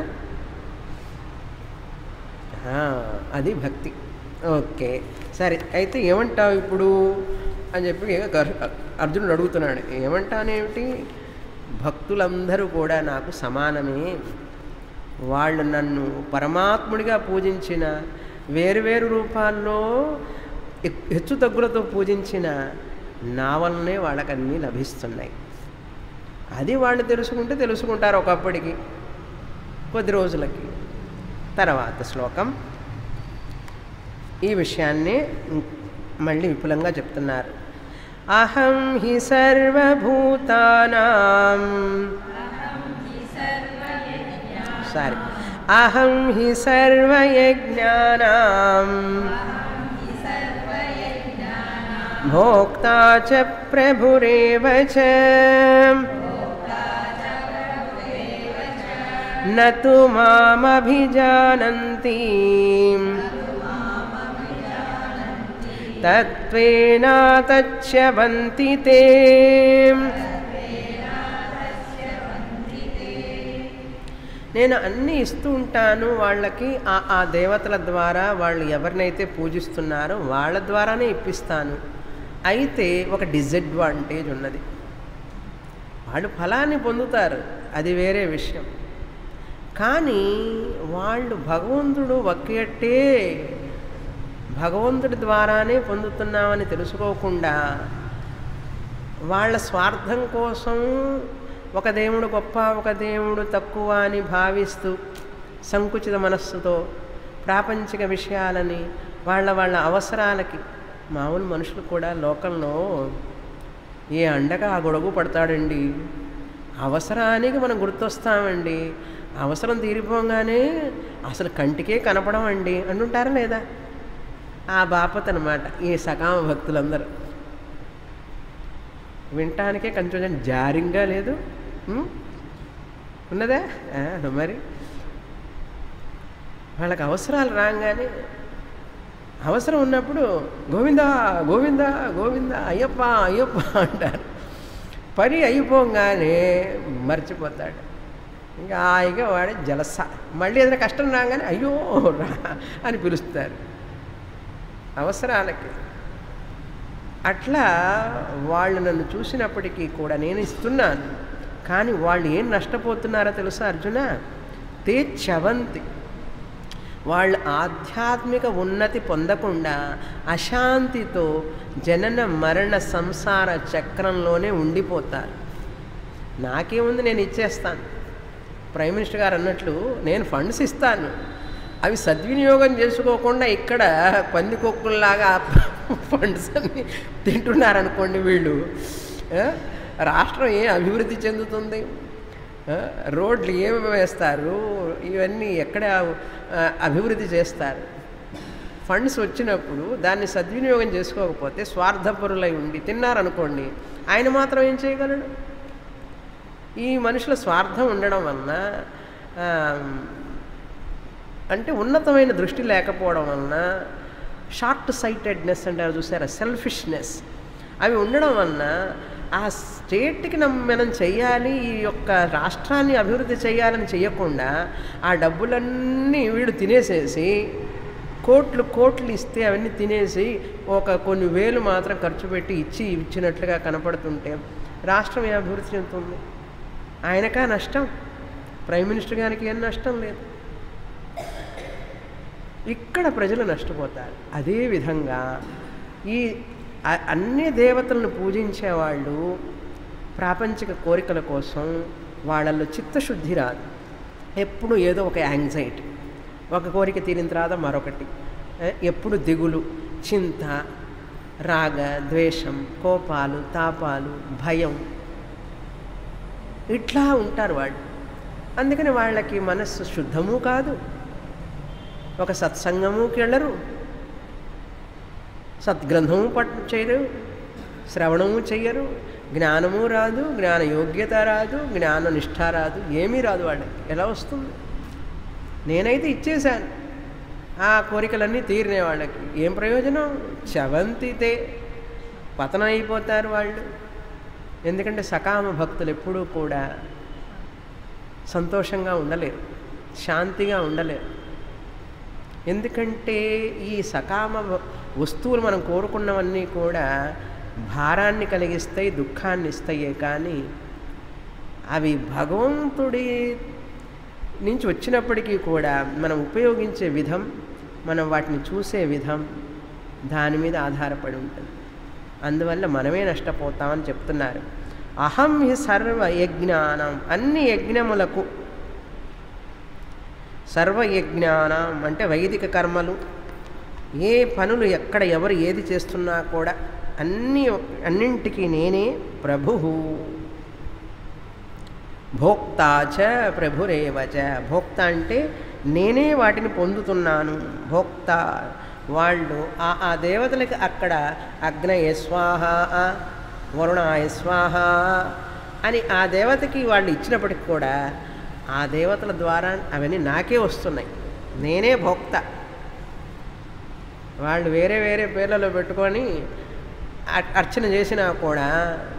ఆ, అది భక్తి ఓకే సరే అయితే ఏమంటావు ఇప్పుడు అని చెప్పి గర్- అర్జునుడు అడుగుతున్నాడు ఏమంటానేమిటి భక్తులందరూ కూడా నాకు సమానమే వాళ్ళు నన్ను పరమాత్ముడిగా పూజించిన వేరువేరు రూపాల్లో ఎక్- హెచ్చు తగ్గులతో పూజించిన నా వల్లనే వాళ్ళకి అన్నీ లభిస్తున్నాయి అది వాళ్ళు తెలుసుకుంటే తెలుసుకుంటారు ఒకప్పటికి కొద్ది రోజులకి తర్వాత శ్లోకం ఈ విషయాన్ని మళ్ళీ విపులంగా చెప్తున్నారు అహం హి సర్వభూతానాం సారీ అహం హి సర్వయజ్ఞానాం భోక్తా చ ప్రభురేవ చ न तु मामभिजानन्ति तत्त्वेनातच्छवन्ति ते నేను అన్నీ ఇస్తూ ఉంటాను వాళ్ళకి ఆ ఆ దేవతల ద్వారా వాళ్ళు ఎవరినైతే పూజిస్తున్నారో వాళ్ళ ద్వారానే ఇప్పిస్తాను అయితే ఒక డిసడ్వాంటేజ్ ఉన్నది వాళ్ళు ఫలాన్ని పొందుతారు అది వేరే విషయం కానీ వాళ్ళు భగవంతుడు ఒక్కటే భగవంతుడి ద్వారానే పొందుతున్నామని తెలుసుకోకుండా వాళ్ళ స్వార్థం కోసం ఒక దేవుడు గొప్ప ఒక దేవుడు తక్కువ అని భావిస్తూ సంకుచిత మనస్సుతో ప్రాపంచిక విషయాలని వాళ్ళ వాళ్ళ అవసరాలకి మామూలు మనుషులు కూడా లోకంలో ఏ అండగా ఆ గొడవ పడతాడండి అవసరానికి మనం గుర్తొస్తామండి అవసరం తీరిపోగానే అసలు కంటికే కనపడమండి అంటుంటారా లేదా ఆ బాపత్ అనమాట ఈ సకామ భక్తులందరూ వినటానికే కొంచెం జారింగా లేదు ఉం? ఉన్నదా ఆ, మరి వాళ్ళకి అవసరాలు రాగానే అవసరం ఉన్నప్పుడు గోవిందా గోవిందా గోవిందా అయ్యప్ప అయ్యప్ప అంటారు పని అయిపోగానే మర్చిపోతాడు ఇంకా హాయిగా వాడి జలస మళ్ళీ ఏదైనా కష్టం రాగానే అయ్యో రా అని పిలుస్తారు అవసరాలకి అట్లా వాళ్ళు నన్ను చూసినప్పటికీ కూడా నేను ఇస్తున్నాను కానీ వాళ్ళు ఏం నష్టపోతున్నారో తెలుసా అర్జున తే చవంతి వాళ్ళు ఆధ్యాత్మిక ఉన్నతి పొందకుండా అశాంతితో జనన మరణ సంసార చక్రంలోనే ఉండిపోతారు నాకేముంది నేను ఇచ్చేస్తాను ప్రైమ్ మినిస్టర్ గారు అన్నట్లు నేను ఫండ్స్ ఇస్తాను అవి సద్వినియోగం చేసుకోకుండా ఇక్కడ పందికొక్కుల్లాగా ఫండ్స్ అన్ని తింటున్నారనుకోండి వీళ్ళు ఆ, రాష్ట్రం ఏం అభివృద్ధి చెందుతుంది ఆ, రోడ్లు ఏమి వేస్తారు ఇవన్నీ ఎక్కడ ఆ, అభివృద్ధి చేస్తారు ఫండ్స్ వచ్చినప్పుడు దాన్ని సద్వినియోగం చేసుకోకపోతే స్వార్థపరులై ఉండి తిన్నారనుకోండి ఆయన మాత్రం ఏం చేయగలడు ఈ మనుషుల స్వార్థం ఉండడం వలన ఆ, అంటే ఉన్నతమైన దృష్టి లేకపోవడం వలన షార్ట్ సైటెడ్నెస్ అంటారు చూసారా సెల్ఫిష్నెస్ అవి ఉండడం వలన ఆ స్టేట్కి నమ్ మనం చెయ్యాలి ఈ యొక్క రాష్ట్రాన్ని అభివృద్ధి చేయాలని చేయకుండా ఆ డబ్బులన్నీ వీడు తినేసేసి కోట్లు కోట్లు ఇస్తే అవన్నీ తినేసి ఒక కొన్ని వేలు మాత్రం ఖర్చు పెట్టి ఇచ్చి ఇచ్చినట్లుగా కనపడుతుంటే రాష్ట్రం ఏ అభివృద్ధి చెందుతుంది ఆయనకా నష్టం ప్రైమ్ మినిస్టర్ గారికి ఏం నష్టం లేదు ఇక్కడ ప్రజలు నష్టపోతారు అదేవిధంగా ఈ అ- అన్ని దేవతలను పూజించేవాళ్ళు ప్రాపంచిక కోరికల కోసం వాళ్ళల్లో చిత్తశుద్ధి రాదు ఎప్పుడు ఏదో ఒక యాంగ్జైటీ ఒక కోరిక తీరిన తర్వాత మరొకటి ఏ, ఎప్పుడు దిగులు చింత రాగ ద్వేషం కోపాలు తాపాలు భయం ఇట్లా ఉంటారు వాళ్ళు అందుకని వాళ్ళకి మనస్సు శుద్ధము కాదు ఒక సత్సంగముకి వెళ్ళరు సద్గ్రంథము పట్ చేయరు శ్రవణము చెయ్యరు జ్ఞానము రాదు జ్ఞాన యోగ్యత రాదు జ్ఞాన నిష్ఠ రాదు ఏమీ రాదు వాళ్ళకి ఎలా వస్తుంది నేనైతే ఇచ్చేశాను ఆ కోరికలన్నీ తీరినాయి వాళ్ళకి ఏం ప్రయోజనం చవంతితే పతనం అయిపోతారు వాళ్ళు ఎందుకంటే సకామ భక్తులు ఎప్పుడూ కూడా సంతోషంగా ఉండలేరు శాంతిగా ఉండలేరు ఎందుకంటే ఈ సకామ వ- వస్తువులు మనం కోరుకున్నవన్నీ కూడా భారాన్ని కలిగిస్తాయి దుఃఖాన్ని ఇస్తాయే కానీ అవి భగవంతుడి నుంచి వచ్చినప్పటికీ కూడా మనం ఉపయోగించే విధం మనం వాటిని చూసే విధం దాని మీద ఆధారపడి ఉంటుంది అందువల్ల మనమే నష్టపోతామని చెప్తున్నారు అహం హి సర్వ యజ్ఞానం అన్ని యజ్ఞములకు సర్వయజ్ఞానం అంటే వైదిక కర్మలు ఏ పనులు ఎక్కడ ఎవరు ఏది చేస్తున్నా కూడా అన్ని అన్నింటికి నేనే ప్రభు భోక్తాచ ప్రభురేవచ భోక్త అంటే నేనే వాటిని పొందుతున్నాను భోక్త వాళ్ళు ఆ ఆ దేవతలకి అక్కడ అగ్నయ స్వాహ వరుణాయ స్వాహ అని ఆ దేవతకి వాళ్ళు ఇచ్చినప్పటికి కూడా ఆ దేవతల ద్వారా అవన్నీ నాకే వస్తున్నాయి నేనే భోక్త వాళ్ళు వేరే వేరే పేర్లలో పెట్టుకొని అ- అర్చన చేసినా కూడా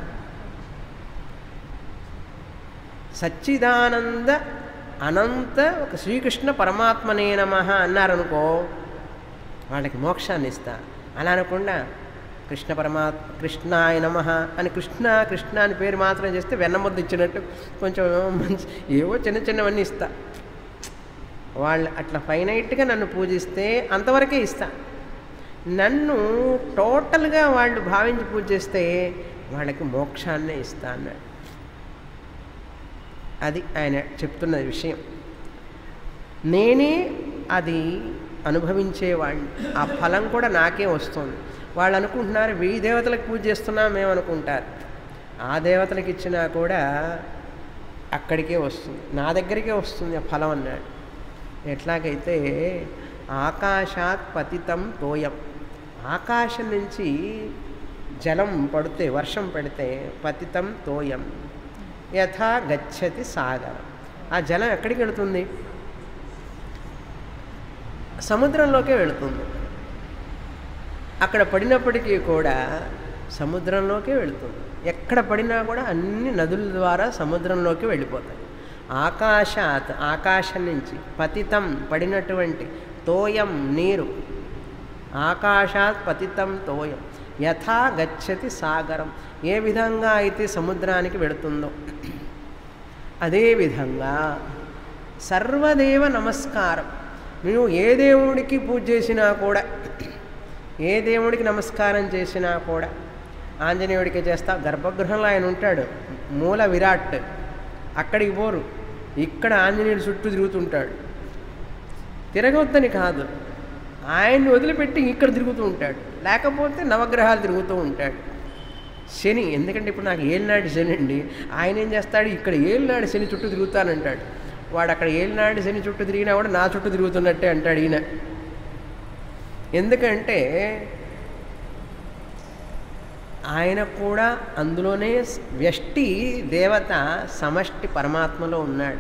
సచ్చిదానంద అనంత ఒక శ్రీకృష్ణ పరమాత్మనే నమ అన్నారనుకో వాళ్ళకి మోక్షాన్ని ఇస్తా అలా అనకుండా కృష్ణ పరమాత్ కృష్ణాయ నమ అని కృష్ణ కృష్ణ అని పేరు మాత్రం చేస్తే వెన్నముద్ద ఇచ్చినట్టు కొంచెం మంచి ఏవో చిన్న చిన్నవన్నీ ఇస్తా వాళ్ళు అట్లా ఫైనైట్గా నన్ను పూజిస్తే అంతవరకే ఇస్తా నన్ను టోటల్గా వాళ్ళు భావించి పూజ చేస్తే వాళ్ళకి మోక్షాన్నే ఇస్తా అన్నాడు అది ఆయన చెప్తున్న విషయం నేనే అది అనుభవించేవాడిని ఆ ఫలం కూడా నాకే వస్తుంది వాళ్ళు అనుకుంటున్నారు వెయ్యి దేవతలకు పూజ చేస్తున్నాం మేము అనుకుంటారు ఆ దేవతలకు ఇచ్చినా కూడా అక్కడికే వస్తుంది నా దగ్గరికే వస్తుంది ఆ ఫలం అన్నాడు ఎట్లాగైతే ఆకాశాత్ పతితం తోయం ఆకాశం నుంచి జలం పడితే వర్షం పెడితే పతితం తోయం యథా గచ్చతి సాగరం ఆ జలం ఎక్కడికి వెళుతుంది సముద్రంలోకే వెళుతుంది అక్కడ పడినప్పటికీ కూడా సముద్రంలోకే వెళుతుంది ఎక్కడ పడినా కూడా అన్ని నదుల ద్వారా సముద్రంలోకి వెళ్ళిపోతాయి ఆకాశాత్ ఆకాశం నుంచి పతితం పడినటువంటి తోయం నీరు ఆకాశాత్ పతితం తోయం యథా గచ్చతి సాగరం ఏ విధంగా అయితే సముద్రానికి వెళుతుందో అదేవిధంగా సర్వదేవ నమస్కారం నువ్వు ఏ దేవుడికి పూజ చేసినా కూడా ఏ దేవుడికి నమస్కారం చేసినా కూడా ఆంజనేయుడికి చేస్తా గర్భగృహంలో ఆయన ఉంటాడు మూల విరాట్ అక్కడికి పోరు ఇక్కడ ఆంజనేయుడు చుట్టూ తిరుగుతుంటాడు తిరగొద్దని కాదు ఆయన్ని వదిలిపెట్టి ఇక్కడ తిరుగుతూ ఉంటాడు లేకపోతే నవగ్రహాలు తిరుగుతూ ఉంటాడు శని ఎందుకంటే ఇప్పుడు నాకు ఏలినాటి శని అండి ఆయన ఏం చేస్తాడు ఇక్కడ ఏలినాడు శని చుట్టూ తిరుగుతానంటాడు వాడు అక్కడ ఏలినాడు శని చుట్టూ తిరిగినా కూడా నా చుట్టూ తిరుగుతున్నట్టే అంటాడు ఈయన ఎందుకంటే ఆయన కూడా అందులోనే వ్యష్టి దేవత సమష్టి పరమాత్మలో ఉన్నాడు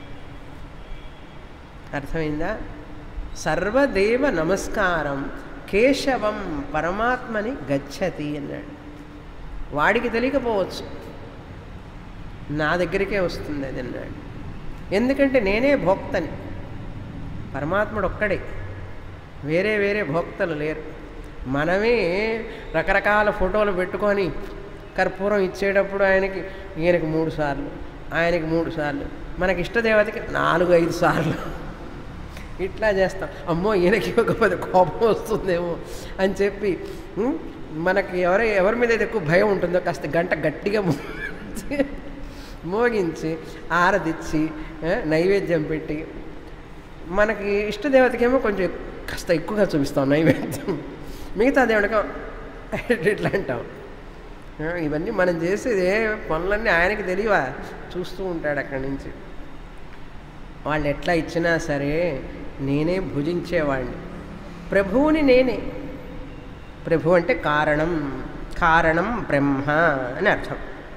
అర్థమైందా సర్వదేవ నమస్కారం కేశవం పరమాత్మని గచ్చతి అన్నాడు వాడికి తెలియకపోవచ్చు నా దగ్గరికే వస్తుంది అది అన్నాడు ఎందుకంటే నేనే భోక్తని పరమాత్ముడు ఒక్కడే వేరే వేరే భోక్తలు లేరు మనమే రకరకాల ఫోటోలు పెట్టుకొని కర్పూరం ఇచ్చేటప్పుడు ఆయనకి ఈయనకి మూడు సార్లు ఆయనకి మూడు సార్లు మనకి ఇష్టదేవతకి నాలుగు ఐదు సార్లు ఇట్లా చేస్తాం అమ్మో ఈయనకి ఒక పది కోపం వస్తుందేమో అని చెప్పి ఉం, మనకి ఎవరి ఎవరి మీద అయితే ఎక్కువ భయం ఉంటుందో కాస్త గంట గట్టిగా మోగించి మోగించి ఆరదిచ్చి ఆ, నైవేద్యం పెట్టి మనకి ఇష్టదేవతకేమో కొంచెం ఎక్- కాస్త ఎక్కువగా చూపిస్తాం నైవేద్యం మిగతా దేవుడికి ఇట్లా అంటాం ఆ, ఇవన్నీ మనం చేసేది ఏ పనులన్నీ ఆయనకి తెలియవా చూస్తూ ఉంటాడు అక్కడి నుంచి వాళ్ళు ఎట్లా ఇచ్చినా సరే నేనే భుజించేవాడిని ప్రభువుని నేనే ప్రభు అంటే కారణం కారణం బ్రహ్మ అని అర్థం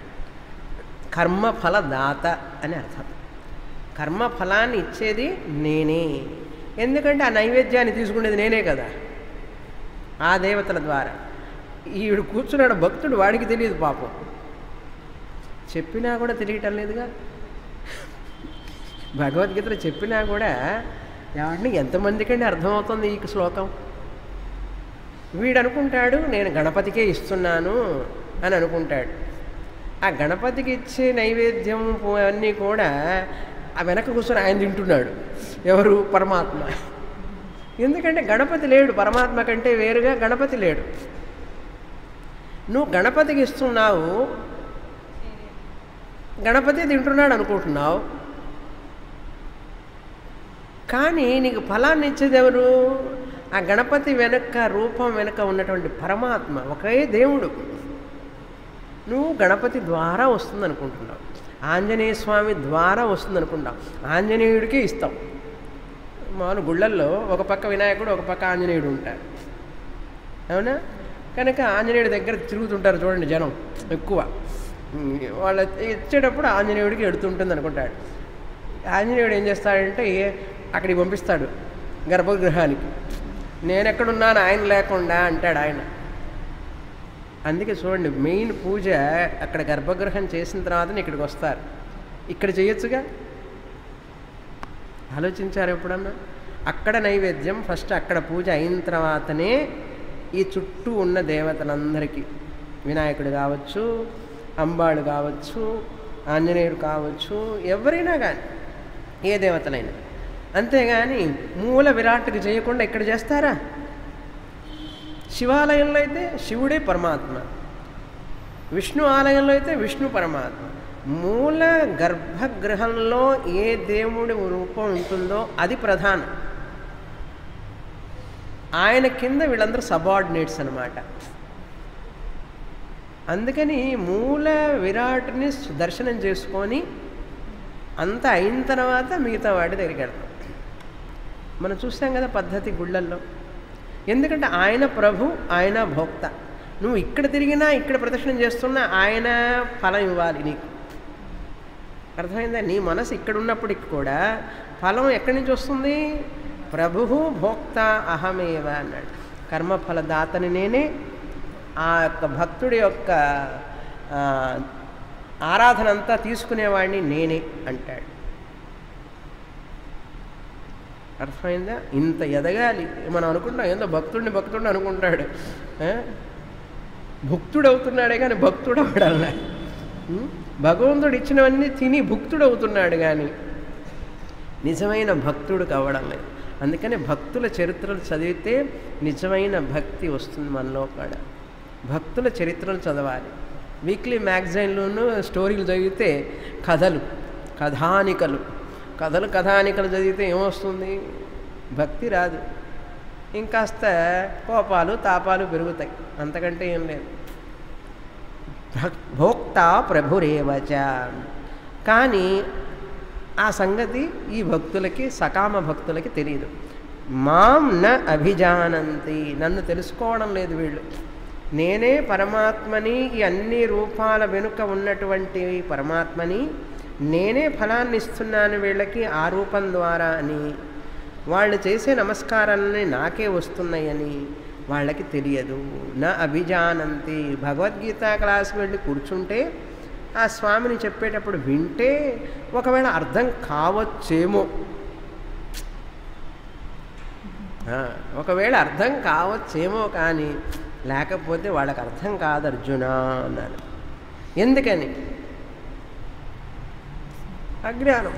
కర్మఫలదాత అని అర్థం కర్మఫలాన్ని ఇచ్చేది నేనే ఎందుకంటే ఆ నైవేద్యాన్ని తీసుకునేది నేనే కదా ఆ దేవతల ద్వారా ఈవిడు కూర్చున్నాడు భక్తుడు వాడికి తెలియదు పాపం చెప్పినా కూడా తెలియటం లేదుగా భగవద్గీతలో చెప్పినా కూడా ఎవరిని ఎంతమందికండి అర్థమవుతుంది ఈ శ్లోకం వీడు అనుకుంటాడు నేను గణపతికే ఇస్తున్నాను అని అనుకుంటాడు ఆ గణపతికి ఇచ్చే నైవేద్యం పో- అన్నీ కూడా ఆ వెనక కూర్చొని ఆయన తింటున్నాడు ఎవరు పరమాత్మ ఎందుకంటే గణపతి లేడు పరమాత్మ కంటే వేరుగా గణపతి లేడు నువ్వు గణపతికి ఇస్తున్నావు గణపతి తింటున్నాడు అనుకుంటున్నావు కానీ నీకు ఫలాన్ని ఇచ్చేది ఎవరు ఆ గణపతి వెనక రూపం వెనక ఉన్నటువంటి పరమాత్మ ఒకే దేవుడు నువ్వు గణపతి ద్వారా వస్తుంది అనుకుంటున్నావు ఆంజనేయ స్వామి ద్వారా వస్తుంది అనుకుంటావు ఆంజనేయుడికి ఇస్తాం మామూలు గుళ్ళల్లో ఒక పక్క వినాయకుడు ఒక పక్క ఆంజనేయుడు ఉంటారు అవునా కనుక ఆంజనేయుడి దగ్గర తిరుగుతుంటారు చూడండి జనం ఎక్కువ ఉమ్, వాళ్ళ ఇచ్చేటప్పుడు ఆంజనేయుడికి ఎడుతుంటుంది అనుకుంటాడు ఆంజనేయుడు ఏం చేస్తాడంటే అక్కడికి పంపిస్తాడు గర్భగృహానికి నేను ఎక్కడున్నాను ఆయన లేకుండా అంటాడు ఆయన అందుకే చూడండి మెయిన్ పూజ అక్కడ గర్భగృహం చేసిన తర్వాతనే ఇక్కడికి వస్తారు ఇక్కడ చేయొచ్చుగా ఆలోచించారు ఎప్పుడన్నా అక్కడ నైవేద్యం ఫస్ట్ అక్కడ పూజ అయిన తర్వాతనే ఈ చుట్టూ ఉన్న దేవతలందరికీ వినాయకుడు కావచ్చు అంబాడు కావచ్చు ఆంజనేయుడు కావచ్చు ఎవరైనా కానీ ఏ దేవతలైనా అంతేగాని మూల విరాట్కి చేయకుండా ఇక్కడ చేస్తారా శివాలయంలో అయితే శివుడే పరమాత్మ విష్ణు ఆలయంలో అయితే విష్ణు పరమాత్మ మూల గర్భగృహంలో ఏ దేవుడి రూపం ఉంటుందో అది ప్రధానం ఆయన కింద వీళ్ళందరూ సబార్డినేట్స్ అనమాట అందుకని మూల విరాట్ని దర్శనం చేసుకొని అంత అయిన తర్వాత మిగతా వాటి దగ్గరికి వెళ్తాం మనం చూస్తాం కదా పద్ధతి గుళ్ళల్లో ఎందుకంటే ఆయన ప్రభు ఆయన భోక్త నువ్వు ఇక్కడ తిరిగినా ఇక్కడ ప్రదర్శనం చేస్తున్నా ఆయన ఫలం ఇవ్వాలి నీకు అర్థమైందా నీ మనసు ఇక్కడ ఉన్నప్పటికి కూడా ఫలం ఎక్కడి నుంచి వస్తుంది ప్రభు భోక్త అహమేవ అన్నాడు కర్మఫలదాతని నేనే ఆ యొక్క భక్తుడి యొక్క ఆ, ఆరాధన అంతా తీసుకునేవాడిని నేనే అంటాడు అర్థమైందా ఇంత ఎదగాలి మనం అనుకుంటాం ఏందో భక్తుడిని భక్తుడిని అనుకుంటాడు ఆ? భుక్తుడు అవుతున్నాడే కానీ భక్తుడు అవడాల భగవంతుడు ఇచ్చినవన్నీ తిని భుక్తుడు అవుతున్నాడు కానీ నిజమైన భక్తుడు కావడం లేదు అందుకని భక్తుల చరిత్రలు చదివితే నిజమైన భక్తి వస్తుంది మనలో కూడా భక్తుల చరిత్రలు చదవాలి వీక్లీ మ్యాగజైన్లోనూ స్టోరీలు చదివితే కథలు కథానికలు కథలు కథానికలు చదివితే ఏమొస్తుంది భక్తి రాదు ఇంకాస్త కోపాలు తాపాలు పెరుగుతాయి అంతకంటే ఏం లేదు భక్ భోక్త ప్రభురేవచ కానీ ఆ సంగతి ఈ భక్తులకి సకామ భక్తులకి తెలియదు మాం న అభిజానంతి నన్ను తెలుసుకోవడం లేదు వీళ్ళు నేనే పరమాత్మని ఈ అన్ని రూపాల వెనుక ఉన్నటువంటి పరమాత్మని నేనే ఫలాన్ని ఇస్తున్నాను వీళ్ళకి ఆ రూపం ద్వారా అని వాళ్ళు చేసే నమస్కారాలని నాకే వస్తున్నాయని వాళ్ళకి తెలియదు నా అభిజానంతి భగవద్గీత క్లాస్కి వెళ్ళి కూర్చుంటే ఆ స్వామిని చెప్పేటప్పుడు వింటే ఒకవేళ అర్థం కావచ్చేమో ఆ, ఒకవేళ అర్థం కావచ్చేమో కానీ లేకపోతే వాళ్ళకి అర్థం కాదు అర్జున అన్నారు ఎందుకని అజ్ఞానం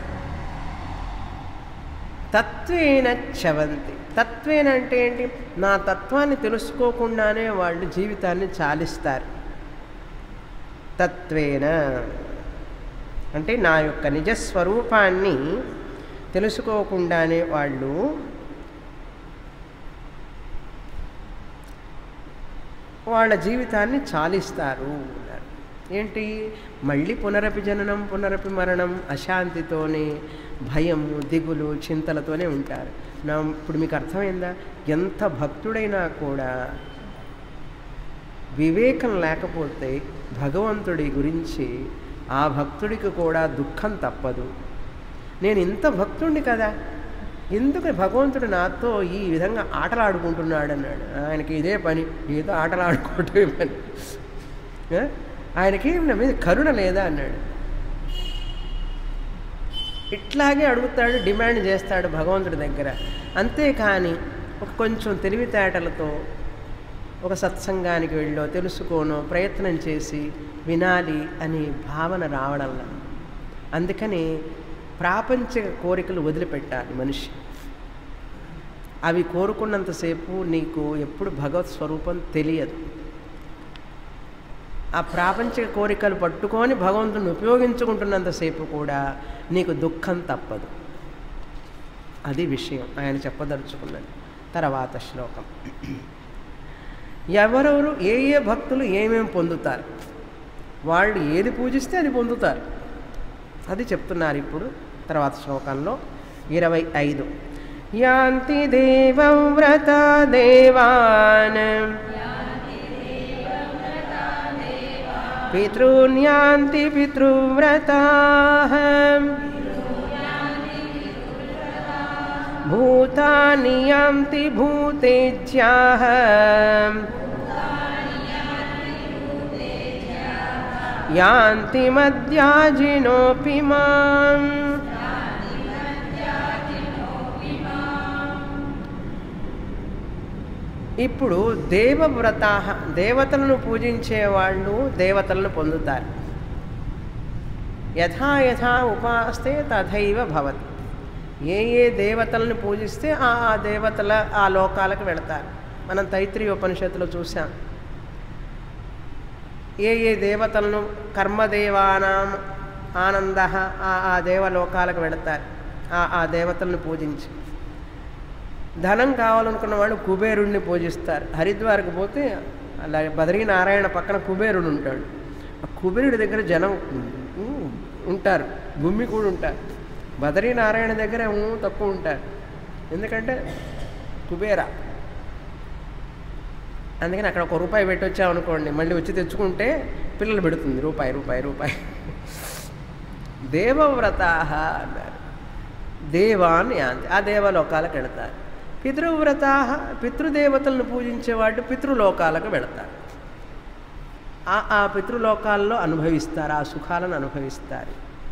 తత్వేన చవంతి తత్వేన అంటే ఏంటి నా తత్వాన్ని తెలుసుకోకుండానే వాళ్ళు జీవితాన్ని చాలిస్తారు తత్వేన అంటే నా యొక్క నిజస్వరూపాన్ని తెలుసుకోకుండానే వాళ్ళు వాళ్ళ జీవితాన్ని చాలిస్తారు అన్నారు ఏంటి మళ్ళీ పునరపి జననం పునరపి మరణం అశాంతితోనే భయము దిగులు చింతలతోనే ఉంటారు నా ఇప్పుడు మీకు అర్థమైందా ఎంత భక్తుడైనా కూడా వివేకం లేకపోతే భగవంతుడి గురించి ఆ భక్తుడికి కూడా దుఃఖం తప్పదు నేను ఇంత భక్తుడిని కదా ఎందుకు భగవంతుడు నాతో ఈ విధంగా ఆటలాడుకుంటున్నాడు అన్నాడు ఆయనకి ఇదే పని ఏదో ఆటలాడుకోవటమే పని ఆ? ఆయనకి నా మీద కరుణ లేదా అన్నాడు ఇట్లాగే అడుగుతాడు డిమాండ్ చేస్తాడు భగవంతుడి దగ్గర అంతేకాని ఒక కొంచెం తెలివితేటలతో ఒక సత్సంగానికి వెళ్ళో తెలుసుకోనో ప్రయత్నం చేసి వినాలి అనే భావన రావడంలా అందుకని ప్రాపంచిక కోరికలు వదిలిపెట్టాలి మనిషి అవి కోరుకున్నంతసేపు నీకు ఎప్పుడు భగవత్ స్వరూపం తెలియదు ఆ ప్రాపంచిక కోరికలు పట్టుకొని భగవంతుని ఉపయోగించుకుంటున్నంతసేపు కూడా నీకు దుఃఖం తప్పదు అది విషయం ఆయన చెప్పదలుచుకున్నది తర్వాత శ్లోకం ఎవరెవరు ఏ ఏ భక్తులు ఏమేమి పొందుతారు వాళ్ళు ఏది పూజిస్తే అది పొందుతారు అది చెప్తున్నారు ఇప్పుడు తర్వాత శ్లోకంలో ఇరవై ఐదు యాంతి దేవవ్రత దేవాన్ పితॄన్యాంతి పితృవ్రతా భూతాని యాంతి భూతేజ్యాః యాంతి మద్యాజినోపి మాం ఇప్పుడు దేవవ్రత దేవతలను పూజించే వాళ్ళు దేవతలను పొందుతారు యథా యథా ఉపాస్తే తథైవ భవతి ఏ ఏ దేవతలను పూజిస్తే ఆ ఆ దేవతల ఆ లోకాలకు వెళతారు మనం తైత్రీయ ఉపనిషత్తులో చూసాం ఏ ఏ దేవతలను కర్మదేవానాం ఆనంద ఆ ఆ దేవలోకాలకు వెళతారు ఆ ఆ దేవతలను పూజించి ధనం కావాలనుకున్న వాళ్ళు కుబేరుణ్ణి పూజిస్తారు హరిద్వార్కి పోతే అలా బద్రీనారాయణ పక్కన కుబేరుడు ఉంటాడు ఆ కుబేరుడి దగ్గర జనం ఉమ్, ఉంటారు గుమ్మి కూడా ఉంటారు బద్రీనారాయణ దగ్గర ఊ తక్కువ ఉంటారు ఎందుకంటే కుబేర అందుకని అక్కడ ఒక రూపాయి పెట్టి వచ్చామనుకోండి మళ్ళీ వచ్చి తెచ్చుకుంటే పిల్లలు పెడుతుంది రూపాయి రూపాయి రూపాయి దేవవ్రత అన్నారు దేవాన్ యాంతి ఆ దేవలోకాలకు వెళతారు పితృవ్రత పితృదేవతలను పూజించేవాడు పితృలోకాలకు వెళతారు ఆ ఆ పితృలోకాల్లో అనుభవిస్తారు ఆ సుఖాలను అనుభవిస్తారు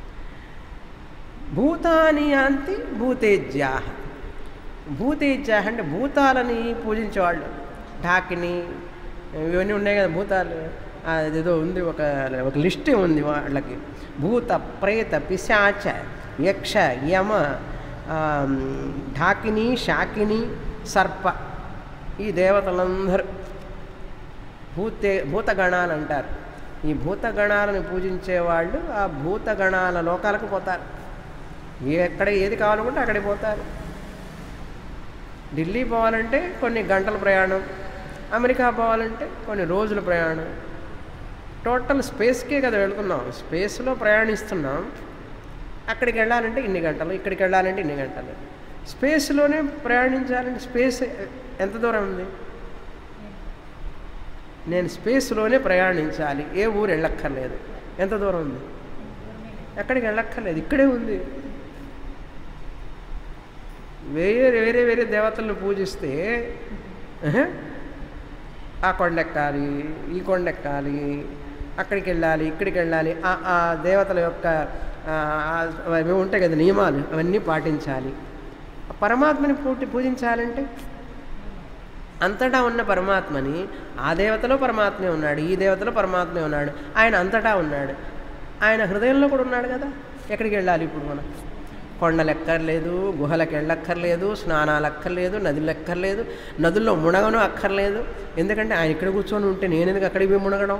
భూతాని యాంతి భూతేజ్యా భూతేజ్యా అంటే భూతాలని పూజించేవాళ్ళు ఢాకిని ఇవన్నీ ఉన్నాయి కదా భూతాలు ఆ, అదేదో ఉంది ఒక ఒక లిస్ట్ ఉంది వాళ్ళకి భూత ప్రేత పిశాచ యక్ష యమ ఆ, ఢాకిని శాకిని సర్ప ఈ దేవతలందరూ భూతే భూతగణాలు అంటారు ఈ భూతగణాలను పూజించే వాళ్ళు ఆ భూతగణాల లోకాలకు పోతారు ఎక్కడ ఏది కావాలనుకుంటే అక్కడికి పోతారు ఢిల్లీ పోవాలంటే కొన్ని గంటల ప్రయాణం అమెరికా పోవాలంటే కొన్ని రోజుల ప్రయాణం టోటల్ స్పేస్కే కదా వెళ్తున్నాం స్పేస్లో ప్రయాణిస్తున్నాం అక్కడికి వెళ్ళాలంటే ఇన్ని గంటలు ఇక్కడికి వెళ్ళాలంటే ఇన్ని గంటలు స్పేస్లోనే ప్రయాణించాలంటే స్పేస్ ఎంత దూరం ఉంది నేను స్పేస్లోనే ప్రయాణించాలి ఏ ఊరు వెళ్ళక్కర్లేదు ఎంత దూరం ఉంది ఎక్కడికి వెళ్ళక్కర్లేదు ఇక్కడే ఉంది వేరే వేరే వేరే దేవతలను పూజిస్తే ఆహా, ఆ కొండెక్కాలి ఈ కొండెక్కాలి అక్కడికి వెళ్ళాలి ఇక్కడికి వెళ్ళాలి ఆ ఆ దేవతల యొక్క ఆ, ఆ, అవి ఉంటాయి కదా నియమాలు అవన్నీ పాటించాలి ఆ పరమాత్మని పూటి పూజించాలంటే అంతటా ఉన్న పరమాత్మని ఆ దేవతలో పరమాత్మే ఉన్నాడు ఈ దేవతలో పరమాత్మే ఉన్నాడు ఆయన అంతటా ఉన్నాడు ఆయన హృదయంలో కూడా ఉన్నాడు కదా ఎక్కడికి వెళ్ళాలి ఇప్పుడు మనం కొండలు ఎక్కర్లేదు గుహలకు వెళ్ళక్కర్లేదు స్నానాలు అక్కర్లేదు నదులు ఎక్కర్లేదు నదుల్లో మునగను అక్కర్లేదు ఎందుకంటే ఆయన ఇక్కడ కూర్చొని ఉంటే నేను ఎందుకు అక్కడికి పోయి మునగడం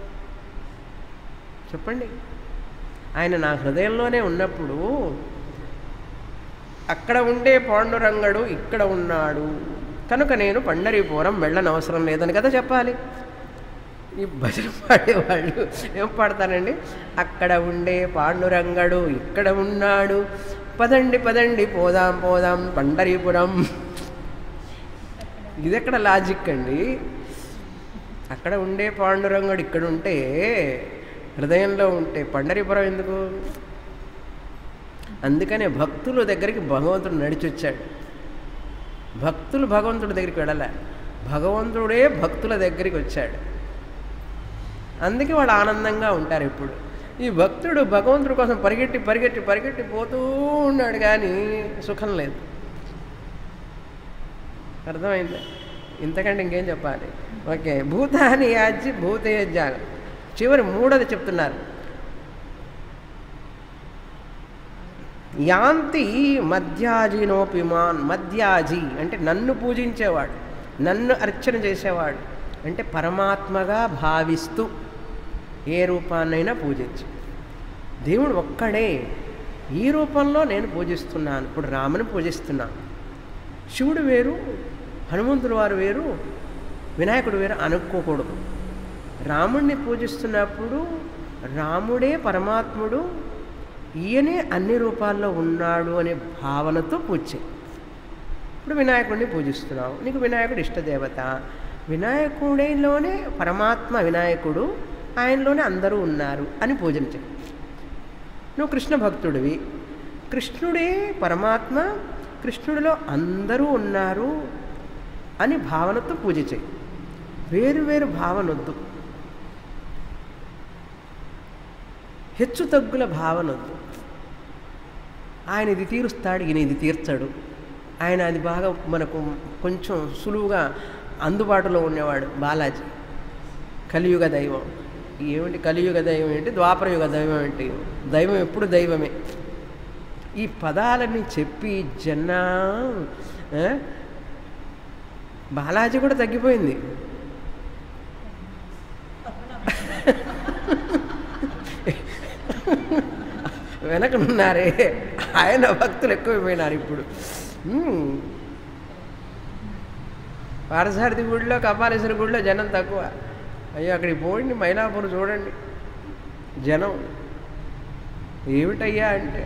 చెప్పండి ఆయన నా హృదయంలోనే ఉన్నప్పుడు అక్కడ ఉండే పాండురంగడు ఇక్కడ ఉన్నాడు కనుక నేను పండరీపురం వెళ్ళనవసరం లేదని కదా చెప్పాలి ఈ భజన పాడేవాళ్ళు ఏం పాడతానండి అక్కడ ఉండే పాండురంగడు ఇక్కడ ఉన్నాడు పదండి పదండి పోదాం పోదాం పండరీపురం ఇది ఎక్కడ లాజిక్ అండి అక్కడ ఉండే పాండురంగడు ఇక్కడ ఉంటే హృదయంలో ఉంటే పండరీపురం ఎందుకు అందుకనే భక్తుల దగ్గరికి భగవంతుడు నడిచొచ్చాడు భక్తులు భగవంతుడి దగ్గరికి వెళ్ళలే భగవంతుడే భక్తుల దగ్గరికి వచ్చాడు అందుకే వాళ్ళు ఆనందంగా ఉంటారు ఇప్పుడు ఈ భక్తుడు భగవంతుడి కోసం పరిగెట్టి పరిగెట్టి పరిగెట్టి పోతూ ఉన్నాడు కానీ సుఖం లేదు అర్థమైంది ఇంతకంటే ఇంకేం చెప్పాలి ఓకే భూతాన్ని యాజ్య భూతేజ్య చివరి మూడోది చెప్తున్నారు యాంతి మధ్యాజినోపిమాన్ మధ్యాజి అంటే నన్ను పూజించేవాడు నన్ను అర్చన చేసేవాడు అంటే పరమాత్మగా భావిస్తూ ఏ రూపాన్నైనా పూజించు దేవుడు ఒక్కడే ఈ రూపంలో నేను పూజిస్తున్నాను ఇప్పుడు రాముని పూజిస్తున్నాను శివుడు వేరు హనుమంతుడు వారు వేరు వినాయకుడు వేరు అనుకోకూడదు రాముణ్ణి పూజిస్తున్నప్పుడు రాముడే పరమాత్ముడు ఈయనే అన్ని రూపాల్లో ఉన్నాడు అనే భావనతో పూజ చేయి ఇప్పుడు వినాయకుడిని పూజిస్తున్నావు నీకు వినాయకుడు ఇష్టదేవత వినాయకుడిలోనే పరమాత్మ వినాయకుడు ఆయనలోనే అందరూ ఉన్నారు అని పూజించు నువ్వు కృష్ణ భక్తుడివి కృష్ణుడే పరమాత్మ కృష్ణుడిలో అందరూ ఉన్నారు అని భావనతో పూజ చేయి వేరు వేరు భావనొద్దు హెచ్చు తగ్గుల భావనొద్దు ఆయన ఇది తీరుస్తాడు ఈయన ఇది తీర్చాడు ఆయన అది బాగా మనకు కొంచెం సులువుగా అందుబాటులో ఉండేవాడు బాలాజీ కలియుగ దైవం ఏమిటి కలియుగ దైవం ఏంటి ద్వాపరయుగ దైవం ఏంటి దైవం ఎప్పుడు దైవమే ఈ పదాలని చెప్పి జన ఆ, బాలాజీ కూడా తగ్గిపోయింది వెనకనున్నారే ఆయన భక్తులు ఎక్కువైపోయినారు ఇప్పుడు మ్మ్. పారసారథి గుడిలో కపాలేశ్వరి గుడిలో జనం తక్కువ అయ్యో అక్కడికి పోండి మైలాపూర్ చూడండి జనం ఏమిటయ్యా అంటే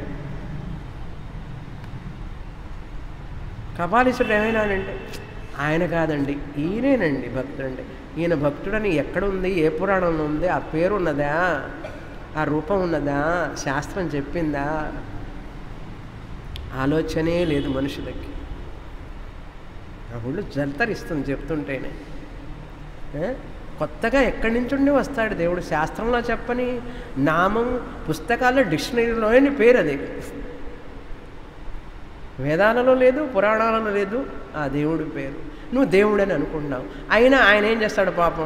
కపాలీశ్వరుడు ఏమైనానంటే ఆయన కాదండి ఈయనేనండి భక్తుడు అంటే ఈయన భక్తుడని ఎక్కడుంది ఏ పురాణంలో ఉంది ఆ పేరు ఉన్నదా ఆ రూపం ఉన్నదా శాస్త్రం చెప్పిందా ఆలోచనే లేదు మనుషులకి ఆ ఒళ్ళు జల్తరిస్తుంది చెప్తుంటేనే ఏ? కొత్తగా ఎక్కడి నుంచి ఉండి వస్తాడు దేవుడు శాస్త్రంలో చెప్పని నామం పుస్తకాల్లో డిక్షనరీలోని పేరు అది వేదాలలో లేదు పురాణాలలో లేదు ఆ దేవుడి పేరు నువ్వు దేవుడని అనుకుంటున్నావు అయినా ఆయన ఏం చేస్తాడు పాపం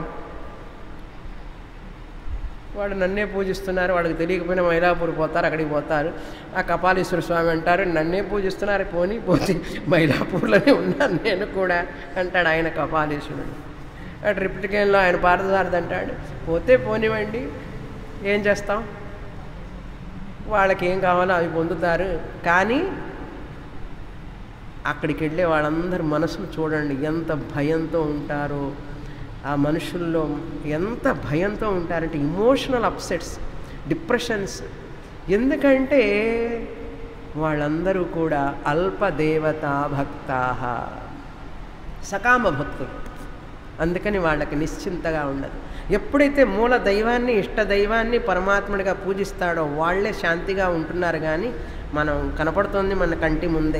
వాడు నన్నే పూజిస్తున్నారు వాడికి తెలియకపోయినా మైలాపూర్ పోతారు అక్కడికి పోతారు ఆ కపాలీశ్వర స్వామి అంటారు నన్నే పూజిస్తున్నారు పోనీ పోతే మైలాపూర్లోనే ఉన్నాను నేను కూడా అంటాడు ఆయన కపాలీశ్వరుడు ఆ ట్రిప్టికేన్లో ఆయన పార్థసారథి అంటాడు పోతే పోనివ్వండి ఏం చేస్తాం వాళ్ళకి ఏం కావాలో అవి పొందుతారు కానీ అక్కడికి వెళ్ళే వాళ్ళందరి మనసును చూడండి ఎంత భయంతో ఉంటారో ఆ మనుషుల్లో ఎంత భయంతో ఉంటారంటే ఇమోషనల్ అప్సెట్స్ డిప్రెషన్స్ ఎందుకంటే వాళ్ళందరూ కూడా అల్పదేవతా భక్తా సకామ భక్తులు అందుకని వాళ్ళకి నిశ్చింతగా ఉండదు ఎప్పుడైతే మూల దైవాన్ని ఇష్ట దైవాన్ని పరమాత్ముడిగా పూజిస్తాడో వాళ్ళే శాంతిగా ఉంటున్నారు కానీ మనం కనపడుతుంది మన కంటి ముందే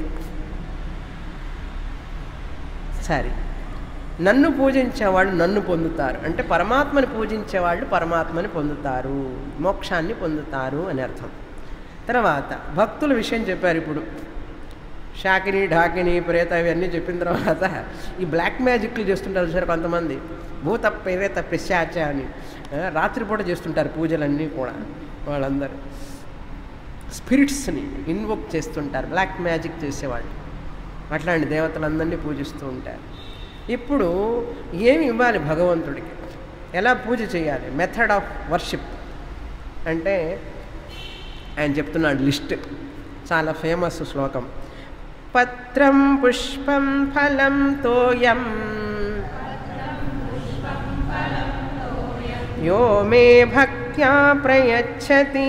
సరే నన్ను పూజించేవాళ్ళు నన్ను పొందుతారు అంటే పరమాత్మని పూజించేవాళ్ళు పరమాత్మని పొందుతారు మోక్షాన్ని పొందుతారు అని అర్థం తర్వాత భక్తుల విషయం చెప్పారు ఇప్పుడు షాకిని ఢాకిని ప్రేత ఇవన్నీ చెప్పిన తర్వాత ఈ బ్లాక్ మ్యాజిక్లు చేస్తుంటారు సార్ కొంతమంది భూత ప్రేత పిశాచ అని ఆ, రాత్రిపూట చేస్తుంటారు పూజలన్నీ కూడా వాళ్ళందరూ స్పిరిట్స్ని ఇన్వోక్ చేస్తుంటారు బ్లాక్ మ్యాజిక్ చేసేవాళ్ళు అట్లాంటి దేవతలందరినీ పూజిస్తూ ఉంటారు ఇప్పుడు ఏమి ఇవ్వాలి భగవంతుడికి ఎలా పూజ చేయాలి మెథడ్ ఆఫ్ వర్షిప్ అంటే ఆయన చెప్తున్నాడు లిస్ట్ చాలా ఫేమస్ శ్లోకం పత్రం పుష్పం ఫలం తోయం యో మే భక్త్యా ప్రయచ్చతి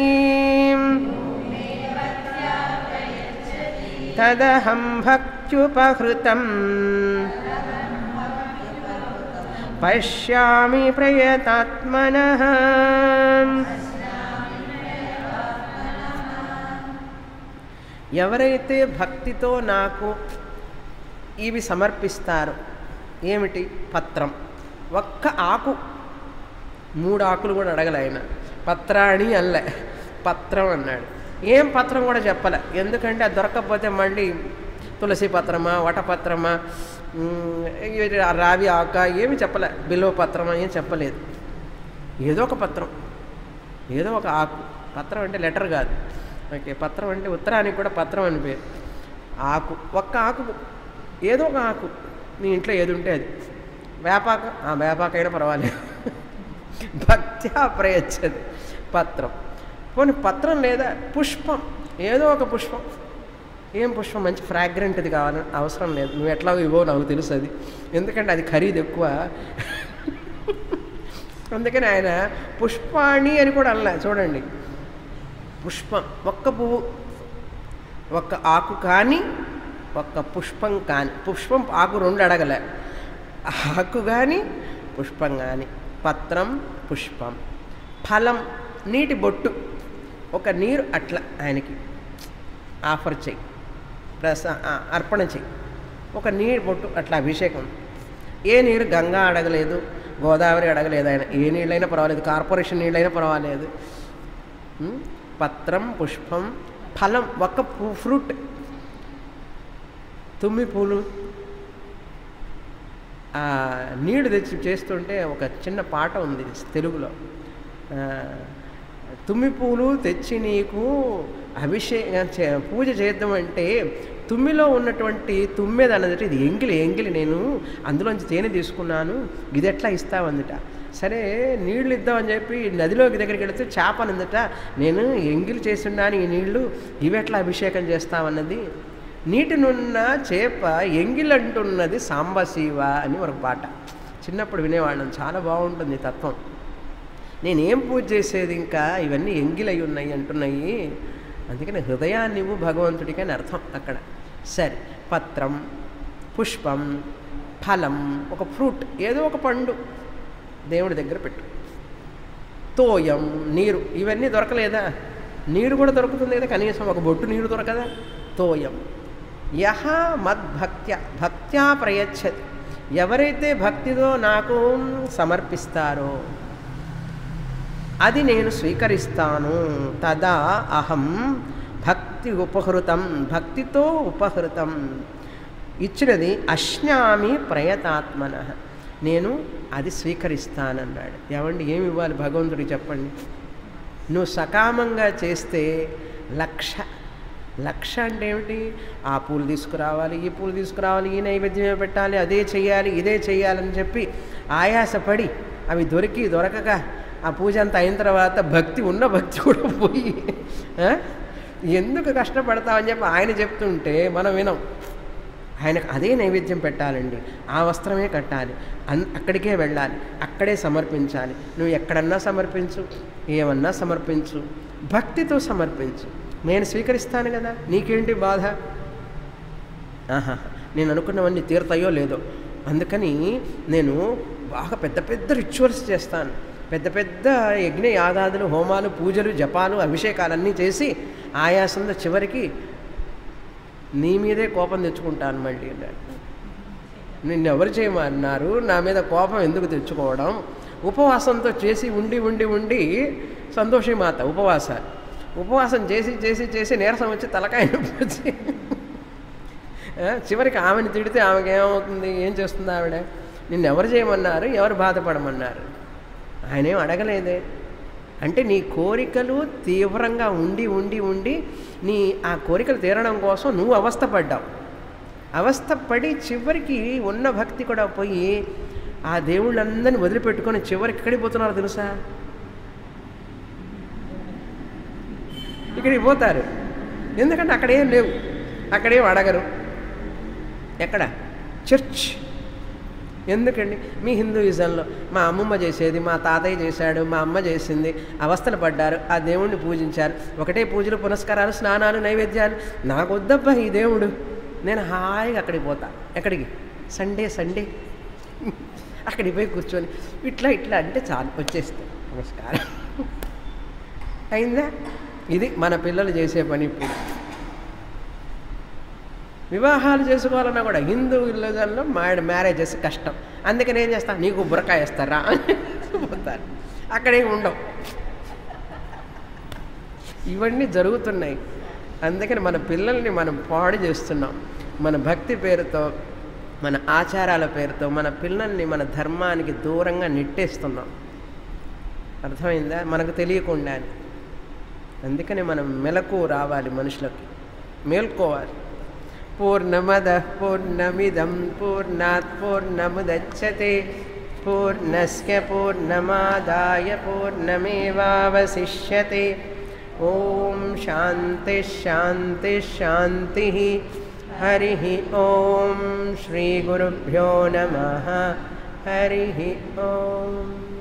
తదహం భక్త్యుపహృతం పశ్యామి ప్రయతాత్మనః ఎవరైతే భక్తితో నాకు ఇవి సమర్పిస్తారో ఏమిటి పత్రం ఒక్క ఆకు మూడు ఆకులు కూడా అడగలే ఆయన పత్రాణి అల్లే పత్రం అన్నాడు ఏం పత్రం కూడా చెప్పలే ఎందుకంటే అది దొరకకపోతే మళ్ళీ తులసి పత్రమా వటపత్రమా ఉమ్, ఇది రావి ఆక ఏమి చెప్పలే బిల్వ పత్రమా ఏం చెప్పలేదు ఏదో ఒక పత్రం ఏదో ఒక ఆకు పత్రం అంటే లెటర్ కాదు ఓకే పత్రం అంటే ఉత్తరానికి కూడా పత్రం అని పేరు ఆకు ఒక్క ఆకు ఏదో ఒక ఆకు నీ ఇంట్లో ఏది ఉంటే అది వేపాక ఆ వేపాకైనా పర్వాలేదు భక్త్యా ప్రయచ్చది పత్రం పోనీ పత్రం లేదా పుష్పం ఏదో ఒక పుష్పం ఏం పుష్పం మంచి ఫ్రాగ్రెంట్ది కావాలని అవసరం లేదు నువ్వు ఎట్లా ఇవ్వో నాకు తెలుసు అది ఎందుకంటే అది ఖరీదు ఎక్కువ అందుకని ఆయన పుష్పాణి అని కూడా అనలే చూడండి పుష్పం ఒక్క పువ్వు ఒక్క ఆకు కానీ ఒక్క పుష్పం కానీ పుష్పం ఆకు రెండు అడగలే ఆకు కానీ పుష్పం కానీ పత్రం పుష్పం ఫలం నీటి బొట్టు ఒక నీరు అట్లా ఆయనకి ఆఫర్ చెయ్యి ప్రస ఆ, అర్పణ చెయ్యి ఒక నీరు బొట్టు అట్లా అభిషేకం ఏ నీరు గంగా అడగలేదు గోదావరి అడగలేదు ఆయన ఏ నీళ్ళైనా పర్వాలేదు కార్పొరేషన్ నీళ్ళైనా పర్వాలేదు ఉం? పత్రం పుష్పం ఫలం ఒక్క పూ ఫ్రూట్ తుమ్మి పూలు ఆ నీళ్లు తెచ్చి చేస్తుంటే ఒక చిన్న పాట ఉంది తెలుగులో ఆ, తుమ్మి పూలు తెచ్చి నీకు అభిషేకం చే పూజ చేద్దామంటే తుమ్మిలో ఉన్నటువంటి తుమ్మెద అన్నది ఇది ఎంగిలి ఎంగిలి నేను అందులోంచి తేనె తీసుకున్నాను ఇది ఎట్లా ఇస్తావందట సరే నీళ్లు ఇద్దామని చెప్పి నదిలోకి దగ్గరికి వెళితే చేప అన్నదట నేను ఎంగిలి చేస్తున్నాను ఈ నీళ్లు ఇవి ఎట్లా అభిషేకం చేస్తామన్నది నీటినున్న చేప ఎంగిలంటున్నది సాంబశివ అని ఒక పాట చిన్నప్పుడు వినేవాళ్ళం చాలా బాగుంటుంది ఈ తత్వం నేనేం పూజ చేసేది ఇంకా ఇవన్నీ ఎంగిలై ఉన్నాయి అంటున్నాయి అందుకని హృదయాన్ని ఇవ్వు భగవంతుడికి అని అర్థం అక్కడ సరే పత్రం పుష్పం ఫలం ఒక ఫ్రూట్ ఏదో ఒక పండు దేవుడి దగ్గర పెట్టు తోయం నీరు ఇవన్నీ దొరకలేదా నీరు కూడా దొరుకుతుంది కదా కనీసం ఒక బొట్టు నీరు దొరకదా తోయం యహ మద్భక్త్య భక్త్యా ప్రయచ్చతి ఎవరైతే భక్తితో నాకు సమర్పిస్తారో అది నేను స్వీకరిస్తాను తదా అహం భక్తి ఉపహృతం భక్తితో ఉపహృతం ఇచ్చినది అశ్నామి ప్రయతాత్మన నేను అది స్వీకరిస్తానన్నాడు ఏమండి ఏమి ఇవ్వాలి భగవంతుడికి చెప్పండి నువ్వు సకామంగా చేస్తే లక్ష లక్ష అంటే ఏమిటి ఆ పూలు తీసుకురావాలి ఈ పూలు తీసుకురావాలి ఈ నైవేద్యమే పెట్టాలి అదే చెయ్యాలి ఇదే చెయ్యాలని చెప్పి ఆయాసపడి అవి దొరికి దొరకక ఆ పూజ అంతా అయిన తర్వాత భక్తి ఉన్న భక్తి కూడా పోయి ఆ? ఎందుకు కష్టపడతామని చెప్పి ఆయన చెప్తుంటే మనం వినం ఆయనకు అదే నైవేద్యం పెట్టాలండి ఆ వస్త్రమే కట్టాలి అన్ అక్కడికే వెళ్ళాలి అక్కడే సమర్పించాలి నువ్వు ఎక్కడన్నా సమర్పించు ఏమన్నా సమర్పించు భక్తితో సమర్పించు నేను స్వీకరిస్తాను కదా నీకేంటి బాధ ఆహా నేను అనుకున్నవన్నీ తీరుతాయో లేదో అందుకని నేను బాగా పెద్ద పెద్ద రిచువల్స్ చేస్తాను పెద్ద పెద్ద యజ్ఞ యాగాదులు హోమాలు పూజలు జపాలు అభిషేకాలన్నీ చేసి ఆయాసంతో చివరికి నీ మీదే కోపం తెచ్చుకుంటాను మళ్ళీ అన్నాడు నిన్ను ఎవరు చేయమన్నారు నా మీద కోపం ఎందుకు తెచ్చుకోవడం ఉపవాసంతో చేసి ఉండి ఉండి ఉండి సంతోషి మాత ఉపవాసాలు ఉపవాసం చేసి చేసి చేసి నీరసం వచ్చి తలకాయ నొప్పి వచ్చి ఆ, చివరికి ఆమెను తిడితే ఆమెకి ఏమవుతుంది ఏం చేస్తుంది ఆవిడ నిన్ను ఎవరు చేయమన్నారు ఎవరు బాధపడమన్నారు ఆయనేం అడగలేదే అంటే నీ కోరికలు తీవ్రంగా ఉండి ఉండి ఉండి నీ ఆ కోరికలు తీరడం కోసం నువ్వు అవస్థపడ్డావు అవస్థపడి చివరికి ఉన్న భక్తి కూడా పోయి ఆ దేవుళ్ళందరినీ వదిలిపెట్టుకొని చివరికి ఎక్కడికి పోతున్నారో తెలుసా ఇక్కడికి పోతారు ఎందుకంటే అక్కడేం లేవు అక్కడేం అడగరు ఎక్కడ చర్చ్ ఎందుకండి మీ హిందూయిజంలో మా అమ్మమ్మ చేసేది మా తాతయ్య చేశాడు మా అమ్మ చేసింది అవస్థలు పడ్డారు ఆ దేవుణ్ణి పూజించారు ఒకటే పూజలు పునస్కారాలు స్నానాలు నైవేద్యాలు నాకు వద్దబ్బా ఈ దేవుడు నేను హాయిగా అక్కడికి పోతా ఎక్కడికి సండే సండే అక్కడికి పోయి కూర్చొని ఇట్లా ఇట్లా అంటే చాలు వచ్చేస్తే నమస్కారం అయిందా ఇది మన పిల్లలు చేసే పని ఇప్పుడు వివాహాలు చేసుకోవాలన్నా కూడా హిందూ విలేజన్లో మ్యాడ్ మ్యారేజెస్ కష్టం అందుకని ఏం చేస్తా నీకు బుర్రకాయ ఇస్తారా పోతారు అక్కడేం ఉండవు ఇవన్నీ జరుగుతున్నాయి అందుకని మన పిల్లల్ని మనం పాడు చేస్తున్నాం మన భక్తి పేరుతో మన ఆచారాల పేరుతో మన పిల్లల్ని మన ధర్మానికి దూరంగా నెట్టేస్తున్నాం అర్థమైందా మనకు తెలియకుండా అందుకని మనం మెలకు రావాలి మనుషులకి మేల్కోవాలి పూర్ణమద పూర్ణమిదం పూర్ణాత్ పూర్ణముదచ్చతే पूर्णस्य पूर्णमादाय पूर्णमेवावशिष्यते ॐ शान्तिश्शान्तिश्शान्तिः हरिः ॐ श्रीगुरुभ्यो नमः हरिः ॐ